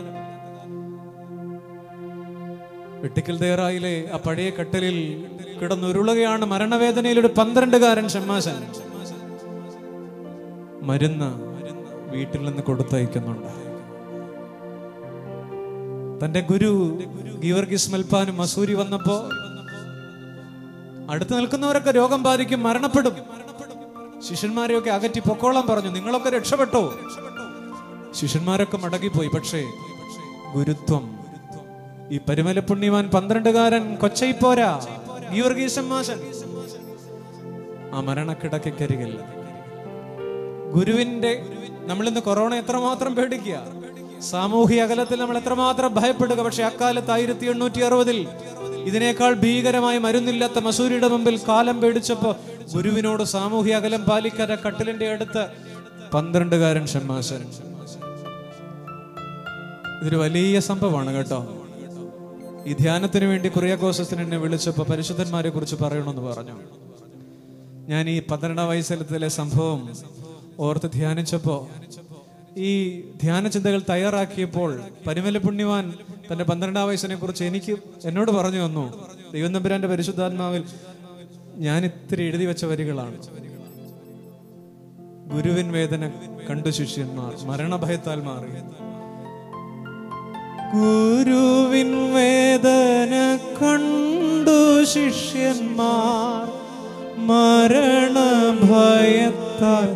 വെട്ടിക്കൽ ദേറായിലെ ആ പഴയ കട്ടലിൽ കിടന്നുരുളുകയാണ് മരണവേദനയിൽ ഒരു പന്ത്രണ്ടുകാരൻ ഷമ്മാശൻ മരുന്ന് വീട്ടിൽ നിന്ന് കൊടുത്തയക്കുന്നുണ്ട് തന്റെ ഗുരു ഗീവർഗിസ് മൽപ്പാനും മസൂരി വന്നപ്പോ അടുത്ത് നിൽക്കുന്നവരൊക്കെ രോഗം ബാധിക്കും മരണപ്പെടും ശിഷ്യന്മാരെയൊക്കെ അകറ്റി പൊക്കോളം പറഞ്ഞു നിങ്ങളൊക്കെ രക്ഷപ്പെട്ടോ ശിഷ്യന്മാരൊക്കെ മടങ്ങിപ്പോയി പക്ഷേ ഗുരുത്വം ഈ പരിമല പുണ്യവാൻ പന്ത്രണ്ടുകാരൻ കൊച്ചൈപ്പോരാ ഗീവർഗീശൻ മാശൻ ആ മരണക്കിടക്കരികിൽ ഗുരുവിന്റെ നമ്മളിന്ന് കൊറോണ എത്രമാത്രം പേടിക്കുക സാമൂഹിക അകലത്തിൽ നമ്മൾ എത്രമാത്രം ഭയപ്പെടുക പക്ഷെ അക്കാലത്ത് ആയിരത്തി എണ്ണൂറ്റി അറുപതിൽ ഇതിനേക്കാൾ ഭീകരമായി മരുന്നില്ലാത്ത മസൂരിയുടെ മുമ്പിൽ കാലം പേടിച്ചപ്പോ ഗുരുവിനോട് സാമൂഹ്യ അകലം പാലിക്കാതെ കട്ടിലിന്റെ അടുത്ത് പന്ത്രണ്ടുകാരൻ ഷമ്മാശൻ ഇതൊരു വലിയ സംഭവമാണ് കേട്ടോ ഈ ധ്യാനത്തിന് വേണ്ടി കുറിയാക്കോസത്തിന് എന്നെ വിളിച്ചപ്പോൾ പരിശുദ്ധന്മാരെ കുറിച്ച് പറയണമെന്ന് പറഞ്ഞു ഞാൻ ഈ പന്ത്രണ്ടാം വയസ്സിലത്തിലെ സംഭവം ഓർത്ത് ധ്യാനിച്ചപ്പോ ഈ ധ്യാന ചിന്തകൾ തയ്യാറാക്കിയപ്പോൾ പരിമല പുണ്യവാൻ തന്റെ പന്ത്രണ്ടാം വയസ്സിനെ കുറിച്ച് എനിക്ക് എന്നോട് പറഞ്ഞു വന്നു ദൈവം തമ്പുരാന്റെ പരിശുദ്ധാത്മാവിൽ ഞാൻ ഇത്തിരി എഴുതി വെച്ച വരികളാണ് ഗുരുവിൻ വേദന കണ്ടു ശിഷ്യന്മാർ മരണഭയത്താൽ മാറി ഗുരുവിൻ വേദന കണ്ടു ശിഷ്യന്മാർ മരണഭയത്താൽ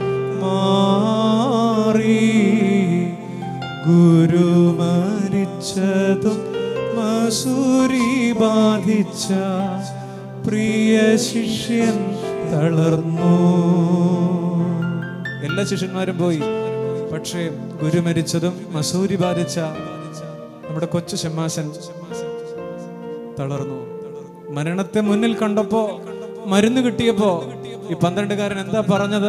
മാറി ഗുരു മരിച്ചതും മസൂരി ബാധിച്ച പ്രിയ ശിഷ്യൻ തളർന്നു എല്ലാ ശിഷ്യന്മാരും പോയി പക്ഷേ ഗുരു മരിച്ചതും മസൂരി ബാധിച്ച നമ്മുടെ കൊച്ചു ഷമ്മാശൻ തളർന്നു മരണത്തെ മുന്നിൽ കണ്ടപ്പോ മരുന്ന് കിട്ടിയപ്പോ ഈ പന്ത്രണ്ടുകാരൻ എന്താ പറഞ്ഞത്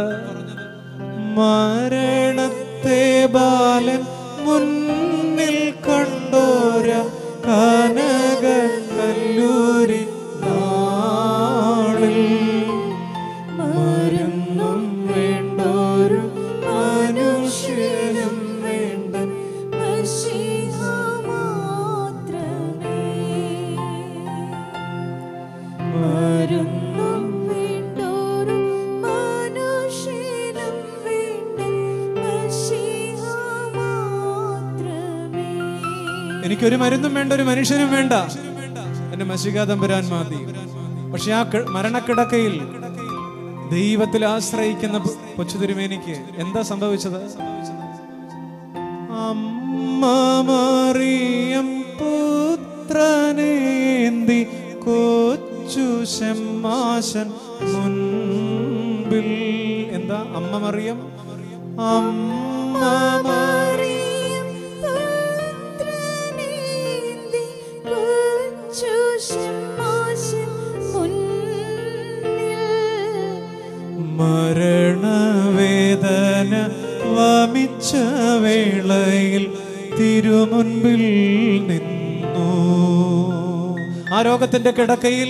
മരണത്തെ ബാലൻ മുന്നിൽ കണ്ടോര കനക കല്ലൂരി നാളിൽ മരുന്നും വേണ്ടോരു മനുഷ്യനും വേണ്ട മശീഹ മാത്രമേ മരുന്നും വേണ്ടോരു മനുഷ്യനും വേണ്ട മശീഹ മാത്രമേ എനിക്കൊരു മരുന്നും വേണ്ട ഒരു മനുഷ്യനും വേണ്ട എന്റെ മഷിക തമ്പുരാൻ മാതി പക്ഷെ ആ കി- മരണക്കിടക്കയിൽ ദൈവത്തിൽ ആശ്രയിക്കുന്ന പു- കൊച്ചു തിരുമേനിക്ക് എന്താ സംഭവിച്ചത് അമ്മ മറിയം പുത്രനേന്തി കൊച്ചു ശമ്മാശൻ മുൻപിൽ എന്താ അമ്മ മറിയം അമ്മ മറിയം പുത്രനേന്തി കൊച്ചു ശമ്മാശൻ മുന്നിൽ മരണവേദന വമിച്ച വേളയിൽ തിരുമുൻപിൽ നിന്നു ആ രോഗത്തിന്റെ കിടക്കയിൽ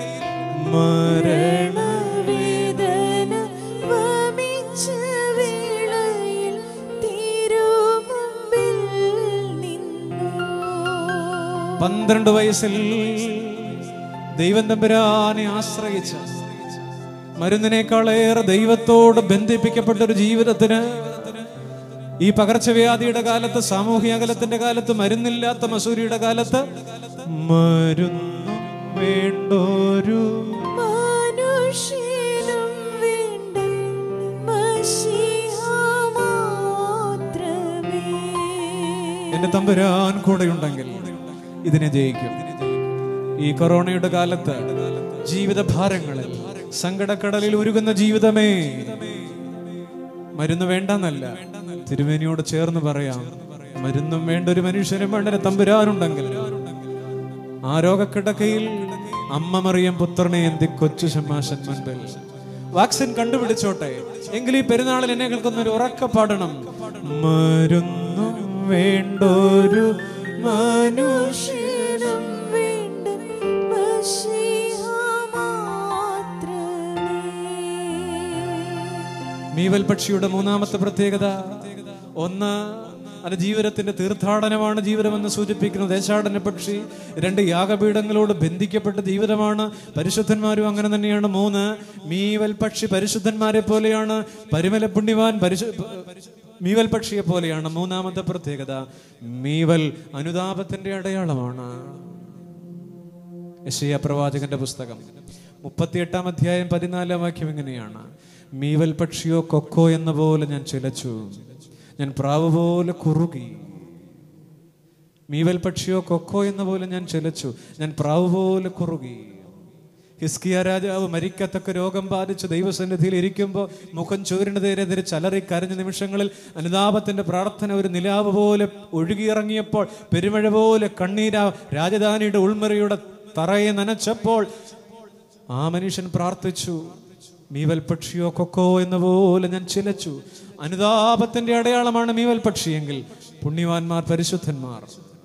മരണ വേദന വമിച്ച വേളയിൽ തിരുമുമ്പിൽ നിന്നു പന്ത്രണ്ട് വയസ്സിൽ ദൈവം തമ്പുരാനെ ആശ്രയിച്ച മരുന്നിനേക്കാളേറെ ദൈവത്തോട് ബന്ധിപ്പിക്കപ്പെട്ട ഒരു ജീവിതത്തിന് ഈ പകർച്ചവ്യാധിയുടെ കാലത്ത് സാമൂഹ്യ അകലത്തിന്റെ കാലത്ത് മരുന്നില്ലാത്ത മസൂരിയുടെ കാലത്ത് മരുന്നും വേണ്ടൊരു മനുഷ്യനും വേണ്ട മശീഹ മാത്രമേ എന്റെ തമ്പുരാൻ കൂടെയുണ്ടെങ്കിൽ ഇതിനെ ജയിക്കും ഈ കൊറോണയുടെ കാലത്ത് ജീവിത ഭാരങ്ങളിൽ സങ്കടക്കടലിൽ ഉരുകുന്ന ജീവിതമേ മരുന്ന് വേണ്ടെന്നല്ല തിരുമേനിയോട് ചേർന്ന് പറയാം മരുന്നും വേണ്ട ഒരു മനുഷ്യനും വേണ്ട ഒരു തമ്പുരാനുണ്ടെങ്കിൽ ആ രോഗക്കിടക്കയിൽ അമ്മ മറിയം പുത്രനെ എന്തി കൊച്ചു ശമ്മാശൻ മുൻപിൽ വാക്സിൻ കണ്ടുപിടിച്ചോട്ടെ എങ്കിൽ ഈ പെരുന്നാളിൽ എന്നെ കേൾക്കുന്ന ഒരു ഉറക്കപ്പാടണം മരുന്നും വേണ്ടൊരു മനുഷ്യനും വേണ്ട മശീഹ മാത്രമേ മീവൽ പക്ഷിയുടെ മൂന്നാമത്തെ പ്രത്യേകത ഒന്ന് അത് ജീവിതത്തിന്റെ തീർത്ഥാടനമാണ് ജീവിതമെന്ന് സൂചിപ്പിക്കുന്നു ദേശാടന പക്ഷി രണ്ട് യാഗപീഠങ്ങളോട് ബന്ധിക്കപ്പെട്ട ജീവിതമാണ് പരിശുദ്ധന്മാരും അങ്ങനെ തന്നെയാണ് മൂന്ന് മീവൽ പക്ഷി പരിശുദ്ധന്മാരെ പോലെയാണ് പരിമല പുണ്യവാൻ പരിശു മീവൽ പക്ഷിയെ പോലെയാണ് മൂന്നാമത്തെ പ്രത്യേകത മീവൽ അനുതാപത്തിന്റെ അടയാളമാണ് യശയ പ്രവാചകന്റെ പുസ്തകം മുപ്പത്തിയെട്ടാം അധ്യായം പതിനാലാം വാക്യം ഇങ്ങനെയാണ് മീവൽ പക്ഷിയോ കൊക്കോ എന്ന പോലെ ഞാൻ ചിലച്ചു ഞാൻ പ്രാവ് പോലെ കുറുകി മീവൽ പക്ഷിയോ കൊക്കോ എന്ന പോലെ ഞാൻ ചിലച്ചു ഞാൻ പ്രാവ് പോലെ കുറുകി ഹിസ്കിയ രാജാവ് മരിക്കത്തക്ക രോഗം ബാധിച്ച് ദൈവസന്നിധിയിൽ ഇരിക്കുമ്പോൾ മുഖം ചോരിനെതിരെ ചലറി കരഞ്ഞ നിമിഷങ്ങളിൽ അനുതാപത്തിന്റെ പ്രാർത്ഥന ഒരു നിലാവ് പോലെ ഒഴുകിയിറങ്ങിയപ്പോൾ പെരുമഴ പോലെ കണ്ണീര രാജധാനിയുടെ ഉൾമുറിയുടെ തറയെ നനച്ചപ്പോൾ ആ മനുഷ്യൻ പ്രാർത്ഥിച്ചു മീവൽ പക്ഷിയോ കൊക്കോ എന്ന പോലെ ഞാൻ ചിലച്ചു അനുതാപത്തിന്റെ അടയാളമാണ് മീവൽ പക്ഷിയെങ്കിൽ പുണ്യവാന്മാർ പരിശുദ്ധന്മാർ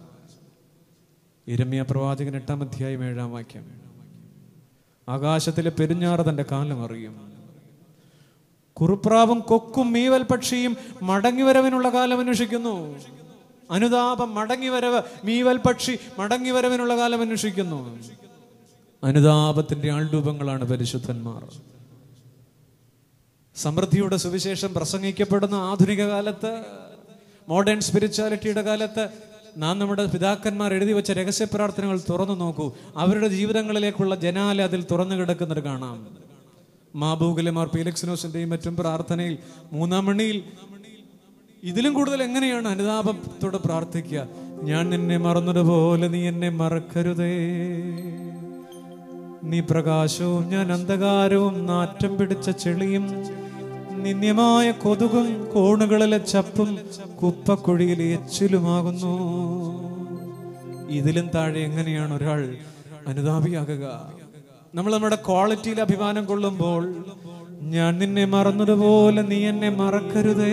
ഇരമ്യ പ്രവാചകൻ എട്ടാം അധ്യായം ഏഴാം വാക്യം ആകാശത്തിലെ പെരുഞ്ഞാറ് തന്റെ കാലം അറിയും കുറുപ്രാവും കൊക്കും മീവൽ പക്ഷിയും മടങ്ങിവരവിനുള്ള കാലം അന്വേഷിക്കുന്നു അനുതാപം മടങ്ങിവരവ് മീവൽ പക്ഷി മടങ്ങിവരവിനുള്ള കാലം അന്വേഷിക്കുന്നു അനുതാപത്തിന്റെ ആൾരൂപങ്ങളാണ് പരിശുദ്ധന്മാർ സമൃദ്ധിയുടെ സുവിശേഷം പ്രസംഗിക്കപ്പെടുന്ന ആധുനിക കാലത്ത് മോഡേൺ സ്പിരിച്വാലിറ്റിയുടെ കാലത്ത് നാം നമ്മുടെ പിതാക്കന്മാർ എഴുതി വെച്ച രഹസ്യ പ്രാർത്ഥനകൾ തുറന്നു നോക്കൂ അവരുടെ ജീവിതങ്ങളിലേക്കുള്ള ജനാല അതിൽ തുറന്നു കിടക്കുന്നത് കാണാം മാബൂഗിലെ മാർ പീലക്സിനോസിന്റെയും മറ്റും പ്രാർത്ഥനയിൽ മൂന്നാം മണിയിൽ ഇതിലും കൂടുതൽ എങ്ങനെയാണ് അനുതാപത്തോടെ പ്രാർത്ഥിക്കുക ഞാൻ നിന്നെ മറന്നതുപോലെ നീ എന്നെ മറക്കരുതേ നീ പ്രകാശവും ഞാൻ അന്ധകാരവും നാറ്റം പിടിച്ച ചെളിയും നിന്യമായ കൊതുകും കോണുകളിലെ ചപ്പും കുപ്പക്കുഴിയിലെ എച്ചിലുമാകുന്നു ഇതിലും താഴെ എങ്ങനെയാണ് ഒരാൾ അനുതാപിയാകുക നമ്മൾ നമ്മുടെ ക്വാളിറ്റിയിൽ അഭിമാനം കൊള്ളുമ്പോൾ ഞാൻ നിന്നെ മറന്നതുപോലെ നീ എന്നെ മറക്കരുതേ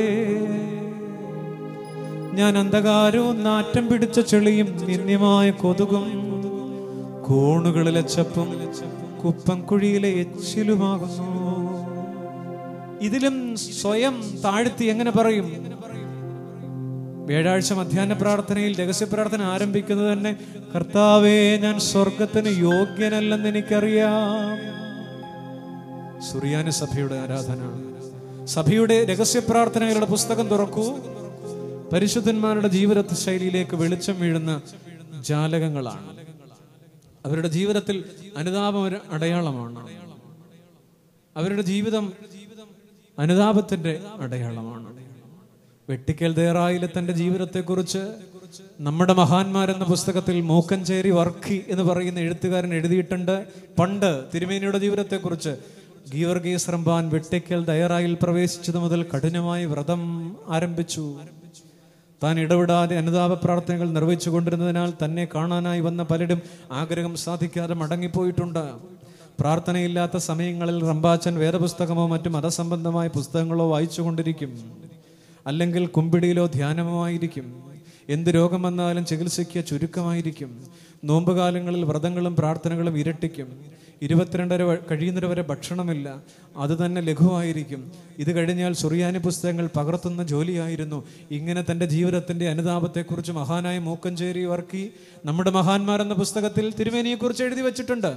ഞാൻ അന്ധകാരവും നാറ്റം പിടിച്ച ചെളിയും നിന്യമായ കൊതുകും കോണുകളിലെ ചപ്പും കുപ്പം കുഴിയിലെ എച്ചിലുമാകുന്നു ഇതിലും സ്വയം താഴ്ത്തി എങ്ങനെ പറയും വ്യാഴാഴ്ച മധ്യാഹ്ന പ്രാർത്ഥനയിൽ രഹസ്യ പ്രാർത്ഥന ആരംഭിക്കുന്നത് തന്നെ കർത്താവേ ഞാൻ സ്വർഗത്തിന് യോഗ്യനല്ലെന്ന് എനിക്കറിയാം സുറിയാനി സഭയുടെ ആരാധന സഭയുടെ രഹസ്യ പ്രാർത്ഥനകളുടെ പുസ്തകം തുറക്കൂ പരിശുദ്ധന്മാരുടെ ജീവിത ശൈലിയിലേക്ക് വെളിച്ചം വീഴുന്ന ജാലകങ്ങളാണ് അവരുടെ ജീവിതത്തിൽ അനുതാപം ഒരു അടയാളമാണ് അവരുടെ ജീവിതം അനുതാപത്തിന്റെ അടയാളമാണ് വെട്ടിക്കൽ ദേറായിലെ തന്റെ ജീവിതത്തെക്കുറിച്ച് നമ്മുടെ മഹാന്മാരെന്ന പുസ്തകത്തിൽ മൂക്കഞ്ചേരി വർക്കി എന്ന് പറയുന്ന എഴുത്തുകാരൻ എഴുതിയിട്ടുണ്ട് പണ്ട് തിരുമേനിയുടെ ജീവിതത്തെക്കുറിച്ച് ഗീവർഗീസ് റംബാൻ വെട്ടിക്കൽ ദയറായിൽ പ്രവേശിച്ചത് മുതൽ കഠിനമായി വ്രതം ആരംഭിച്ചു താൻ ഇടപെടാതെ അനുതാപ പ്രാർത്ഥനകൾ നിർവഹിച്ചു കൊണ്ടിരുന്നതിനാൽ തന്നെ കാണാനായി വന്ന പലരും ആഗ്രഹം സാധിക്കാതെ മടങ്ങിപ്പോയിട്ടുണ്ട് പ്രാർത്ഥനയില്ലാത്ത സമയങ്ങളിൽ റംബാച്ചൻ വേദപുസ്തകമോ മറ്റു മതസംബന്ധമായ പുസ്തകങ്ങളോ വായിച്ചുകൊണ്ടിരിക്കും അല്ലെങ്കിൽ കുമ്പിടിയിലോ ധ്യാനമോ ആയിരിക്കും എന്ത് രോഗം വന്നാലും ചികിത്സയ്ക്ക് ചുരുക്കമായിരിക്കും നോമ്പുകാലങ്ങളിൽ വ്രതങ്ങളും പ്രാർത്ഥനകളും ഇരട്ടിക്കും ഇരുപത്തിരണ്ടര വ- കഴിയുന്നവരെ വരെ ഭക്ഷണമില്ല അത് തന്നെ ലഘുവായിരിക്കും ഇത് കഴിഞ്ഞാൽ സുറിയാനി പുസ്തകങ്ങൾ പകർത്തുന്ന ജോലിയായിരുന്നു ഇങ്ങനെ തൻ്റെ ജീവിതത്തിൻ്റെ അനുതാപത്തെക്കുറിച്ച് മഹാനായ മൂക്കഞ്ചേരി വർക്കി നമ്മുടെ മഹാന്മാർ എന്ന പുസ്തകത്തിൽ തിരുമേനിയെക്കുറിച്ച് എഴുതി വച്ചിട്ടുണ്ട്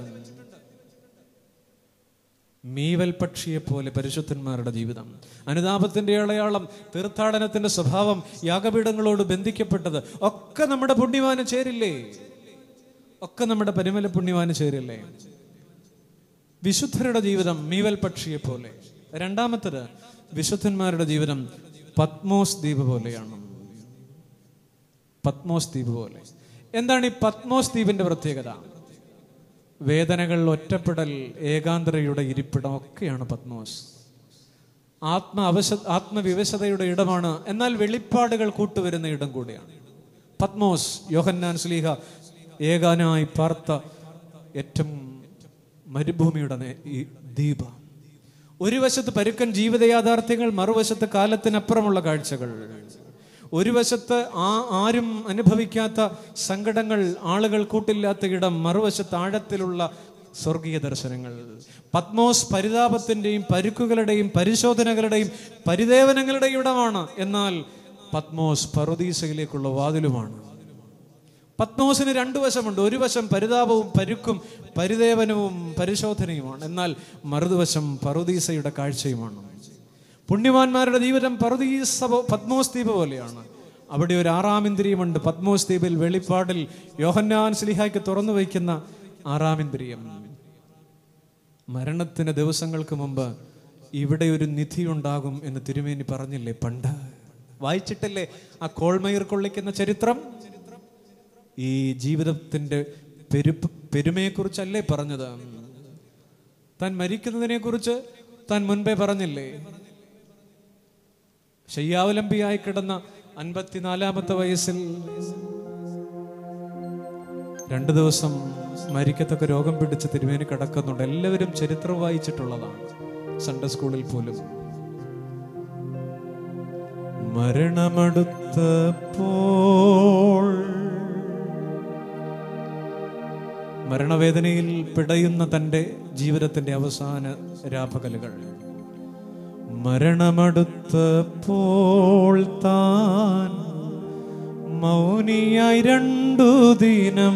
മീവൽ പക്ഷിയെ പോലെ പരിശുദ്ധന്മാരുടെ ജീവിതം അനുതാപത്തിന്റെ അടയാളം തീർത്ഥാടനത്തിന്റെ സ്വഭാവം യാഗപീഠങ്ങളോട് ബന്ധിക്കപ്പെട്ടത് ഒക്കെ നമ്മുടെ പുണ്യവാന് ചേരില്ലേ ഒക്കെ നമ്മുടെ പരിമല പുണ്യവാന് ചേരില്ലേ വിശുദ്ധരുടെ ജീവിതം മീവൽ പക്ഷിയെ പോലെ രണ്ടാമത്തത് വിശുദ്ധന്മാരുടെ ജീവിതം പത്മോസ് ദ്വീപ് പോലെയാണ് പത്മോസ് ദ്വീപ് പോലെ എന്താണ് ഈ പത്മോസ് ദ്വീപിന്റെ പ്രത്യേകത വേദനകൾ ഒറ്റപ്പെടൽ ഏകാന്തതയുടെ ഇരിപ്പിടം ഒക്കെയാണ് പത്മോസ് ആത്മ അവശ ആത്മവിവശതയുടെ ഇടമാണ് എന്നാൽ വെളിപ്പാടുകൾ കൂട്ടുവരുന്ന ഇടം കൂടിയാണ് പത്മോസ് യോഹന്നാൻ സ്ലീഹ ഏകാനായി പാർത്ത ഏറ്റവും മരുഭൂമിയുടെ നേ- ഈ ദ്വീപ ഒരു വശത്ത് പരുക്കൻ ജീവിത യാഥാർത്ഥ്യങ്ങൾ മറുവശത്ത് കാലത്തിനപ്പുറമുള്ള കാഴ്ചകൾ ഒരു വശത്ത് ആ ആരും അനുഭവിക്കാത്ത സങ്കടങ്ങൾ ആളുകൾ കൂട്ടില്ലാത്ത ഇടം മറുവശത്ത് ആഴത്തിലുള്ള സ്വർഗീയ ദർശനങ്ങൾ പത്മോസ് പരിതാപത്തിന്റെയും പരുക്കുകളുടെയും പരിശോധനകളുടെയും പരിദേവനങ്ങളുടെയും ഇടമാണ് എന്നാൽ പത്മോസ് പറുദീസയിലേക്കുള്ള വാതിലുമാണ് പത്മോസിന് രണ്ടു വശമുണ്ട് ഒരു വശം പരിതാപവും പരുക്കും പരിദേവനവും പരിശോധനയുമാണ് എന്നാൽ മറുതുവശം പറുദീസയുടെ കാഴ്ചയുമാണ് പുണ്യവാന്മാരുടെ ജീവിതം പറുദീസ പോ- പത്മോസ് ദ്വീപ് പോലെയാണ് അവിടെ ഒരു ആറാം ഇന്ദ്രിയമുണ്ട് പത്മോസ് ദ്വീപിൽ വെളിപ്പാടിൽ യോഹന്നാൻ സ്ലിഹായ്ക്ക് തുറന്നു വയ്ക്കുന്ന ആറാം ഇന്ദ്രിയം മരണത്തിന് ദിവസങ്ങൾക്ക് മുമ്പ് ഇവിടെ ഒരു നിധി ഉണ്ടാകും എന്ന് തിരുമേനി പറഞ്ഞില്ലേ പണ്ട് വായിച്ചിട്ടില്ലേ ആ കോൾമയിർ കൊള്ളിക്കുന്ന ചരിത്രം ഈ ജീവിതത്തിന്റെ പെരു പെരുമയെക്കുറിച്ചല്ലേ പറഞ്ഞത് താൻ മരിക്കുന്നതിനെ കുറിച്ച് താൻ മുൻപേ പറഞ്ഞില്ലേ ശയ്യാവലംബിയായി കിടന്ന അൻപത്തിനാലാമത്തെ വയസ്സിൽ രണ്ടു ദിവസം മരിക്കത്തക്ക രോഗം പിടിച്ച് തിരുമേനി കിടക്കുന്നുണ്ട് എല്ലാവരും ചരിത്രം വായിച്ചിട്ടുള്ളതാണ് സൺഡേ സ്കൂളിൽ പോലും മരണമടുത്തപ്പോൾ മരണവേദനയിൽ പിടയുന്ന തൻ്റെ ജീവിതത്തിന്റെ അവസാന രാപകലുകൾ മരണമടുത്തപ്പോൾ താൻ മൗനിയായി രണ്ടു ദിനം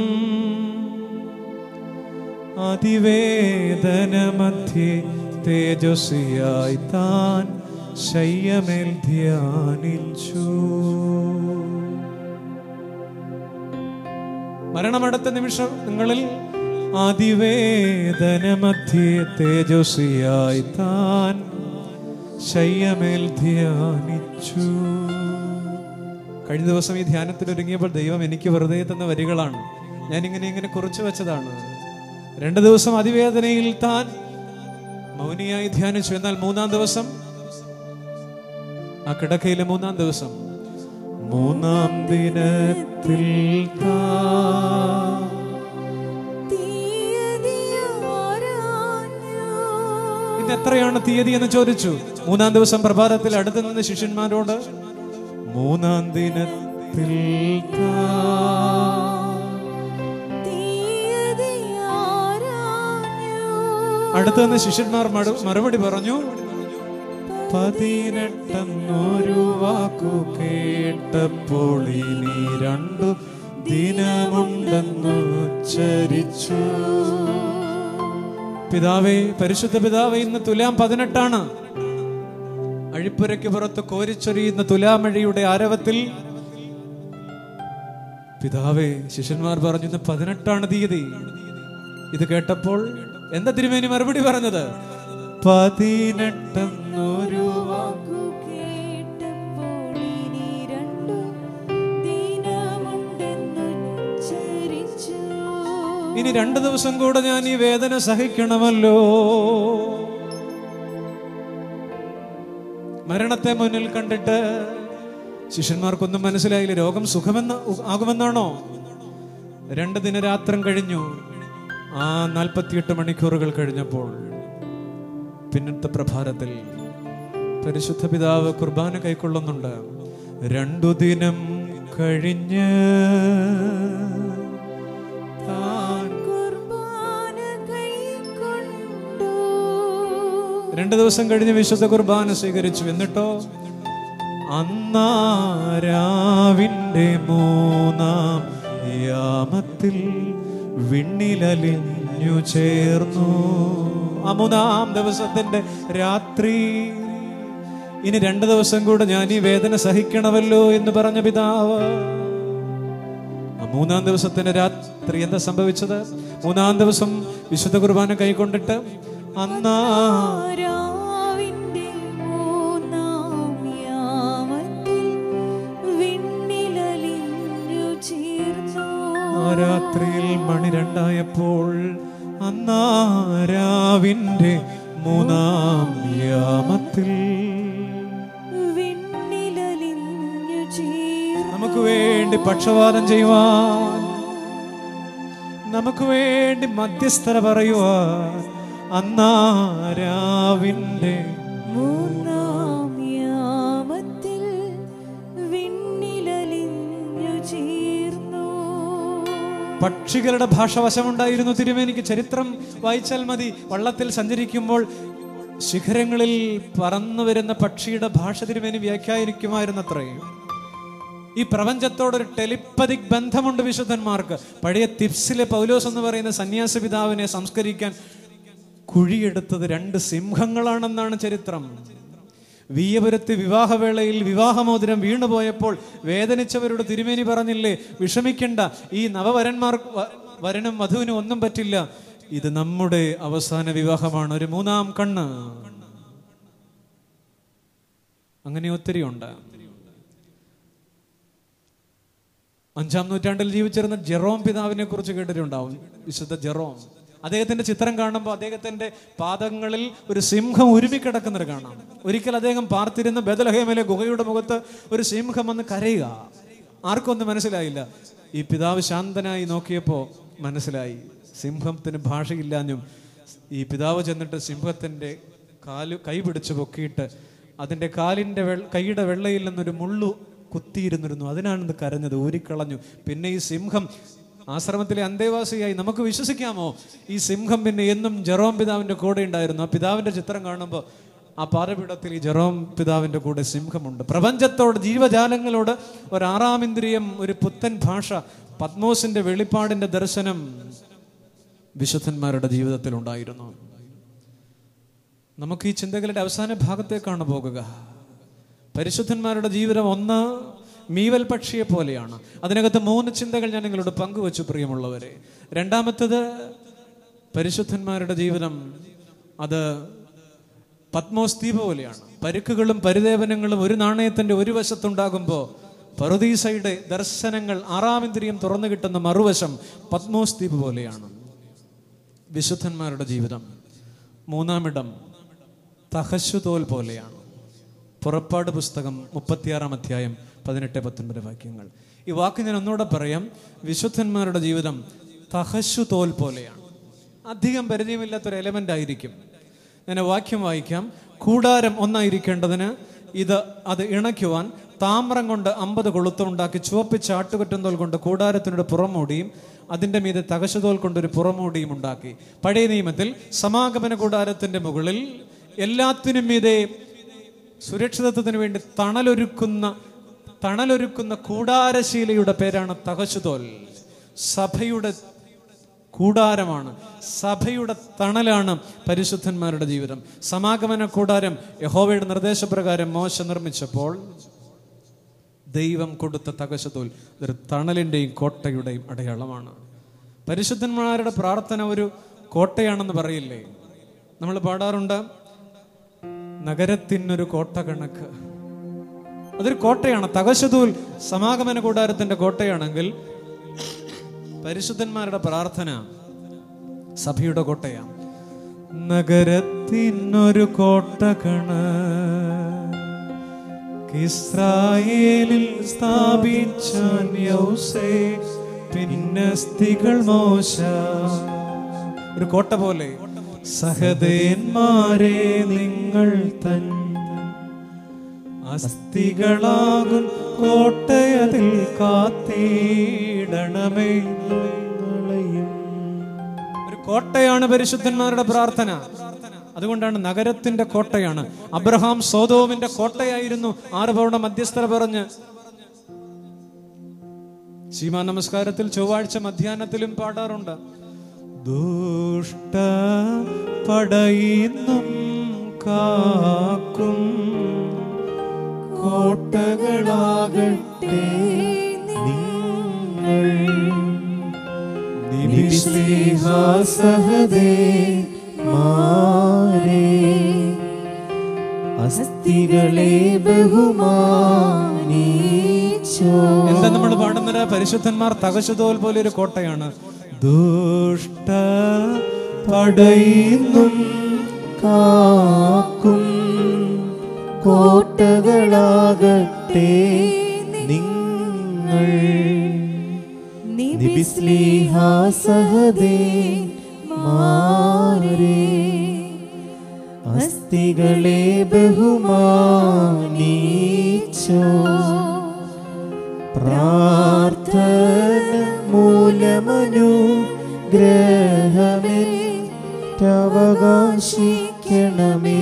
അതിവേദനമധ്യേ തേജസ്വിയായി താൻ ശയ്യമേൽ ധ്യാനിച്ചു മരണമടുത്ത നിമിഷങ്ങളിൽ അതിവേദനമധ്യേ തേജസ്വിയായി താൻ ശയ്യമേൽ ധ്യാനിച്ചു കഴിഞ്ഞ ദിവസം ഈ ധ്യാനത്തിൽ ഒരുങ്ങിയപ്പോൾ ദൈവം എനിക്ക് വെറുതെ തന്ന വരികളാണ് ഞാൻ ഇങ്ങനെ ഇങ്ങനെ കുറിച്ചു വെച്ചതാണ് രണ്ട് ദിവസം അതിവേദനയിൽ താൻ മൗനിയായി ധ്യാനിച്ചു എന്നാൽ മൂന്നാം ദിവസം ആ കിടക്കയിലെ മൂന്നാം ദിവസം മൂന്നാം ദിനത്തിൽ താൻ ഇന്ന് എത്രയാണ് തീയതി എന്ന് ചോദിച്ചു മൂന്നാം ദിവസം പ്രഭാതത്തിൽ അടുത്ത് നിന്ന് ശിഷ്യന്മാരോട് മൂന്നാം ദിനത്തിൽ താൻ അടുത്ത് നിന്ന് ശിഷ്യന്മാർ മടു- മറുപടി പറഞ്ഞു പതിനെട്ടെന്നൊരു വാക്കു കേട്ടപ്പോൾ ഇനി രണ്ടു ദിനമുണ്ടെന്നു ഉച്ചരിച്ചു പിതാവേ പരിശുദ്ധ പിതാവേ ഇന്ന് തുലാം പതിനെട്ടാണ് അഴിപ്പുരയ്ക്ക് പുറത്ത് കോരിച്ചൊരിയുന്ന തുലാമഴയുടെ ആരവത്തിൽ പിതാവേ ശിഷ്യന്മാർ പറഞ്ഞു ഇന്ന് പതിനെട്ടാണ് തീയതി ഇത് കേട്ടപ്പോൾ എന്താ തിരുമേനി മറുപടി പറഞ്ഞത് പതിനെട്ടെന്നൊരു വാക്കു കേട്ടപ്പോൾ ഇനി രണ്ടു ദിനമുണ്ടെന്നുച്ചരിച്ചു. ഇനി രണ്ടു ദിവസം കൂടെ ഞാൻ ഈ വേദന സഹിക്കണമല്ലോ മരണത്തെ മുന്നിൽ കണ്ടിട്ട് ശിഷ്യന്മാർക്കൊന്നും മനസ്സിലായില്ല രോഗം സുഖമെന്ന് ആകുമെന്നാണോ രണ്ട് ദിനരാത്രം കഴിഞ്ഞു ആ നാൽപ്പത്തിയെട്ട് മണിക്കൂറുകൾ കഴിഞ്ഞപ്പോൾ പിന്നത്തെ പ്രഭാതത്തിൽ പരിശുദ്ധ പിതാവ് കുർബാന കൈക്കൊള്ളുന്നുണ്ട് രണ്ടു ദിനം കഴിഞ്ഞ് താൻ കുർബാന കൈക്കൊണ്ടു. രണ്ടു ദിവസം കഴിഞ്ഞ് വിശുദ്ധ കുർബാന സ്വീകരിച്ചു എന്നിട്ടോ അന്നാരാവിന്റെ മൂന്നാം യാമത്തിൽ വിണ്ണിലലിഞ്ഞു ചേർന്നു ആ മൂന്നാം ദിവസത്തിന്റെ രാത്രി ഇനി രണ്ടു ദിവസം കൂടെ ഞാൻ ഈ വേദന സഹിക്കണമല്ലോ എന്ന് പറഞ്ഞ പിതാവ് ആ മൂന്നാം ദിവസത്തിന്റെ രാത്രി എന്താ സംഭവിച്ചത് മൂന്നാം ദിവസം വിശുദ്ധ കുർബാന കൈക്കൊണ്ടിട്ട് അന്നാ രാവിന്റെ മൂന്നാം യാമത്തിൽ വിണ്ണിലലിഞ്ഞു ചേർന്നു. ആ രാത്രിയിൽ മണി രണ്ടായപ്പോൾ അന്നാ രാവിന്റെ മൂന്നാം യാമത്തിൽ വിണ്ണിലലിഞ്ഞു ചേർന്നു. നമുക്ക് വേണ്ടി പക്ഷപാതം ചെയ്യുവാൻ നമുക്ക് വേണ്ടി മധ്യസ്ഥത പറയുവാൻ അന്നാ രാവിന്റെ മൂന്നാം യാമത്തിൽ വിണ്ണിലലിഞ്ഞു ചേർന്നു. പക്ഷികളുടെ ഭാഷ വശമുണ്ടായിരുന്നു തിരുമേനിക്ക് ചരിത്രം വായിച്ചാൽ മതി വള്ളത്തിൽ സഞ്ചരിക്കുമ്പോൾ ശിഖരങ്ങളിൽ പറന്നു വരുന്ന പക്ഷിയുടെ ഭാഷ തിരുമേനി വ്യാഖ്യാനിക്കുമായിരുന്നത്രയും ഈ പ്രപഞ്ചത്തോടൊരു ടെലിപ്പതിക് ബന്ധമുണ്ട് വിശുദ്ധന്മാർക്ക് പഴയ തിപ്സിലെ പൗലോസ് എന്ന് പറയുന്ന സന്യാസ പിതാവിനെ സംസ്കരിക്കാൻ കുഴിയെടുത്തത് രണ്ട് സിംഹങ്ങളാണെന്നാണ് ചരിത്രം വീയപുരത്ത് വിവാഹവേളയിൽ വിവാഹമോതിരം വീണുപോയപ്പോൾ വേദനിച്ചവരോട് തിരുമേനി പറഞ്ഞില്ലേ വിഷമിക്കണ്ട ഈ നവവരന്മാർ വ- വരനും വധുവിനും ഒന്നും പറ്റില്ല ഇത് നമ്മുടെ അവസാന വിവാഹമാണ് ഒരു മൂന്നാം കണ്ണ് അങ്ങനെ ഒത്തിരി ഉണ്ട് അഞ്ചാം നൂറ്റാണ്ടിൽ ജീവിച്ചിരുന്ന ജെറോം പിതാവിനെ കുറിച്ച് കേട്ടിട്ടുണ്ടാവും വിശുദ്ധ ജെറോം അദ്ദേഹത്തിന്റെ ചിത്രം കാണുമ്പോൾ അദ്ദേഹത്തിന്റെ പാദങ്ങളിൽ ഒരു സിംഹം ഉരുമിക്കിടക്കുന്നത് കാണാം ഒരിക്കൽ അദ്ദേഹം പാർത്തിരുന്ന ബദലഹേമിലെ ഗുഹയുടെ മുഖത്ത് ഒരു സിംഹം വന്ന് കരയുക ആർക്കൊന്നും മനസ്സിലായില്ല ഈ പിതാവ് ശാന്തനായി നോക്കിയപ്പോൾ മനസ്സിലായി സിംഹത്തിന് ഭാഷയില്ലാഞ്ഞും ഈ പിതാവ് ചെന്നിട്ട് സിംഹത്തിന്റെ കാല് കൈ പിടിച്ച് പൊക്കിയിട്ട് അതിൻ്റെ കാലിൻ്റെ വെ കൈയുടെ വെള്ളയിൽ നിന്നൊരു മുള്ളു കുത്തിയിരുന്നിരുന്നു അതിനാണ് ഇത് കരഞ്ഞത് ഊരിക്കളഞ്ഞു പിന്നെ ഈ സിംഹം ആശ്രമത്തിലെ അന്തേവാസിയായി നമുക്ക് വിശ്വസിക്കാമോ ഈ സിംഹം പിന്നെ എന്നും ജെറോം പിതാവിൻ്റെ കൂടെ ഉണ്ടായിരുന്നു ആ പിതാവിൻ്റെ ചിത്രം കാണുമ്പോൾ ആ പാറപീഠത്തിൽ ഈ ജെറോം പിതാവിൻ്റെ കൂടെ സിംഹമുണ്ട് പ്രപഞ്ചത്തോട് ജീവജാലങ്ങളോട് ഒരു ആറാം ഇന്ദ്രിയം ഒരു പുത്തൻ ഭാഷ പത്മോസിന്റെ വെളിപ്പാടിന്റെ ദർശനം വിശുദ്ധന്മാരുടെ ജീവിതത്തിൽ ഉണ്ടായിരുന്നു നമുക്ക് ഈ ചിന്തകളുടെ അവസാന ഭാഗത്തേക്കാണ് പോകുക പരിശുദ്ധന്മാരുടെ ജീവിതം ഒന്ന് മീവൽ പക്ഷിയെ പോലെയാണ് അതിനകത്ത് മൂന്ന് ചിന്തകൾ ഞാൻ നിങ്ങളോട് പങ്കുവച്ചു പ്രിയമുള്ളവരെ രണ്ടാമത്തത് പരിശുദ്ധന്മാരുടെ ജീവിതം അത് പത്മോസ് ദ്വീപ് പോലെയാണ് പരുക്കുകളും പരിദേവനങ്ങളും ഒരു നാണയത്തിന്റെ ഒരു വശത്തുണ്ടാകുമ്പോൾ പറുദീസയുടെ ദർശനങ്ങൾ ആറാം ഇന്ദ്രിയം തുറന്നു കിട്ടുന്ന മറുവശം പത്മോസ് ദ്വീപ് പോലെയാണ് വിശുദ്ധന്മാരുടെ ജീവിതം മൂന്നാമിടം തഹശുതോൽ പോലെയാണ് പുറപ്പാട് പുസ്തകം മുപ്പത്തിയാറാം അധ്യായം പതിനെട്ട് പത്തൊൻപത് വാക്യങ്ങൾ ഈ വാക്ക് ഞാൻ ഒന്നുകൂടെ പറയാം വിശുദ്ധന്മാരുടെ ജീവിതം തഹശുതോൽ പോലെയാണ് അധികം പരിചയമില്ലാത്തൊരു എലമെന്റ് ആയിരിക്കും ഞാൻ ആ വാക്യം വായിക്കാം കൂടാരം ഒന്നായിരിക്കേണ്ടതിന് ഇത് അത് ഇണയ്ക്കുവാൻ താമ്രം കൊണ്ട് അമ്പത് കൊളുത്തമുണ്ടാക്കി ചുവപ്പിച്ച ആട്ടുകൊറ്റന്തോൽ കൊണ്ട് കൂടാരത്തിനൊരു പുറമൂടിയും അതിൻ്റെ മീതെ തകശുതോൽ കൊണ്ടൊരു പുറമൂടിയും ഉണ്ടാക്കി പഴയ നിയമത്തിൽ സമാഗമന കൂടാരത്തിന്റെ മുകളിൽ എല്ലാത്തിനും മീതെ സുരക്ഷിതത്വത്തിന് വേണ്ടി തണലൊരുക്കുന്ന തണലൊരുക്കുന്ന കൂടാരശീലയുടെ പേരാണ് തകശുതോൽ സഭയുടെ കൂടാരമാണ് സഭയുടെ തണലാണ് പരിശുദ്ധന്മാരുടെ ജീവിതം സമാഗമന കൂടാരം യഹോവയുടെ നിർദ്ദേശപ്രകാരം മോശ നിർമ്മിച്ചപ്പോൾ ദൈവം കൊടുത്ത തകശതോൽ ഇതൊരു തണലിൻ്റെയും കോട്ടയുടെയും അടയാളമാണ് പരിശുദ്ധന്മാരുടെ പ്രാർത്ഥന ഒരു കോട്ടയാണെന്ന് പറയില്ലേ നമ്മൾ പാടാറുണ്ട് നഗരത്തിനൊരു കോട്ട കണക്ക് അതൊരു കോട്ടയാണ് തകശതൂൽ സമാഗമന കൂടാരത്തിന്റെ കോട്ടയാണെങ്കിൽ പരിശുദ്ധന്മാരുടെ പ്രാർത്ഥന സഭയുടെ കോട്ടയാണ് നഗരത്തിനൊരു കോട്ട കണ ഇസ്രായേലിൽ സ്ഥാപിച്ചാൻ യൗസേ പിന്നസ്തികൾ മോശ ഒരു കോട്ട പോലെ സഹദേന്മാരെ നിങ്ങൾ തൻ അസ്ഥികളാകും കോട്ടയതിൽ കാത്തിടണമേ ഒരു കോട്ടയാണ് പരിശുദ്ധന്മാരുടെ പ്രാർത്ഥന അതുകൊണ്ടാണ് നഗരത്തിന്റെ കോട്ടയാണ് അബ്രഹാം സോതോമിന്റെ കോട്ടയായിരുന്നു ആറ് പൗർണ മധ്യസ്ഥത പറഞ്ഞ് സീമാ നമസ്കാരത്തിൽ ചൊവ്വാഴ്ച മധ്യാഹ്നത്തിലും പാടാറുണ്ട് ദുഷ്ട പടയുന്നും കാക്കും കോട്ടകളാകട്ടെ നിങ്ങൾ സഹദേ മാരേ അസ്ഥികളെ ബഹുമാനിച്ചോ എന്താ നമ്മൾ പാടുന്നത് പരിശുദ്ധന്മാർ തകശുതോൽ പോലെ ഒരു കോട്ടയാണ് ദുഷ്ട പടയുന്നും കാക്കും കോട്ടകളാകട്ടെ നിങ്ങൾ നിബിസ്ലിഹാ സഹദേ മാരേ അസ്ഥികളെ ബഹുമാനിച്ചോ പ്രാർത്ഥന മൂലമനു ഗ്രഹമേറ്റവകാശിക്കണമേ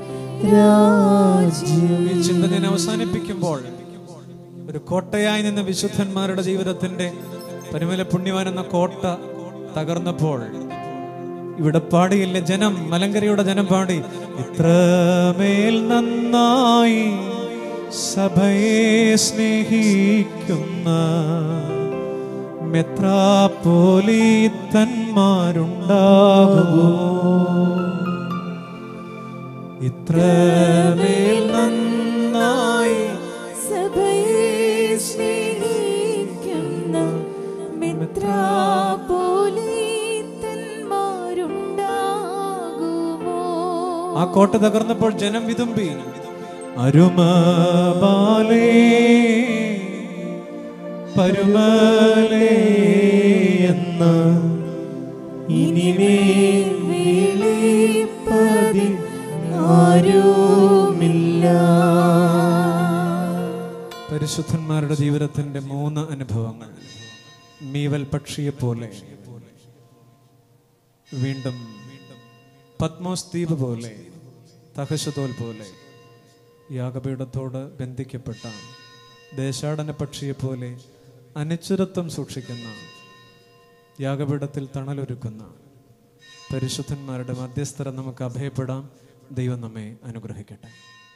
രാജ്യം ഈ ചിന്ത ഞാൻ അവസാനിപ്പിക്കുമ്പോൾ ഒരു കോട്ടയായി നിന്ന വിശുദ്ധന്മാരുടെ ജീവിതത്തിന്റെ പരിമല പുണ്യവാൻ എന്ന കോട്ട തകർന്നപ്പോൾ ഇവിടെ പാടിയില്ല ജനം മലങ്കരയുടെ ജനം പാടി ഇത്രമേൽ നന്നായി സഭയെ സ്നേഹിക്കുന്ന മെത്രാപ്പോലീത്തന്മാരുണ്ടാകുമോ ഇത്രമേൽ നന്നായി സഭയെ സ്നേഹിക്കുന്ന മിത്രാപോലീത്തന്മാരുണ്ടാകുമോ ആ കോട്ട തകർന്നപ്പോൾ ജനം വിതുമ്പി അരുമബാലേ പരുമലേ എന്ന ഇനിമേൽ വിളിപ്പതി വിശുദ്ധന്മാരുടെ ജീവിതത്തിന്റെ മൂന്ന് അനുഭവങ്ങൾ മീവൽ പക്ഷിയെ പോലെ വീണ്ടും പത്മോസ് ദ്വീപ് പോലെ തഹശതോൽ പോലെ യാഗപീഠത്തോട് ബന്ധിക്കപ്പെട്ട ദേശാടന പക്ഷിയെ പോലെ അനിശ്ചിതത്വം സൂക്ഷിക്കുന്ന യാഗപീഠത്തിൽ തണലൊരുക്കുന്ന പരിശുദ്ധന്മാരുടെ മധ്യസ്ഥരം നമുക്ക് അഭയപ്പെടാം ദൈവം നമ്മെ അനുഗ്രഹിക്കട്ടെ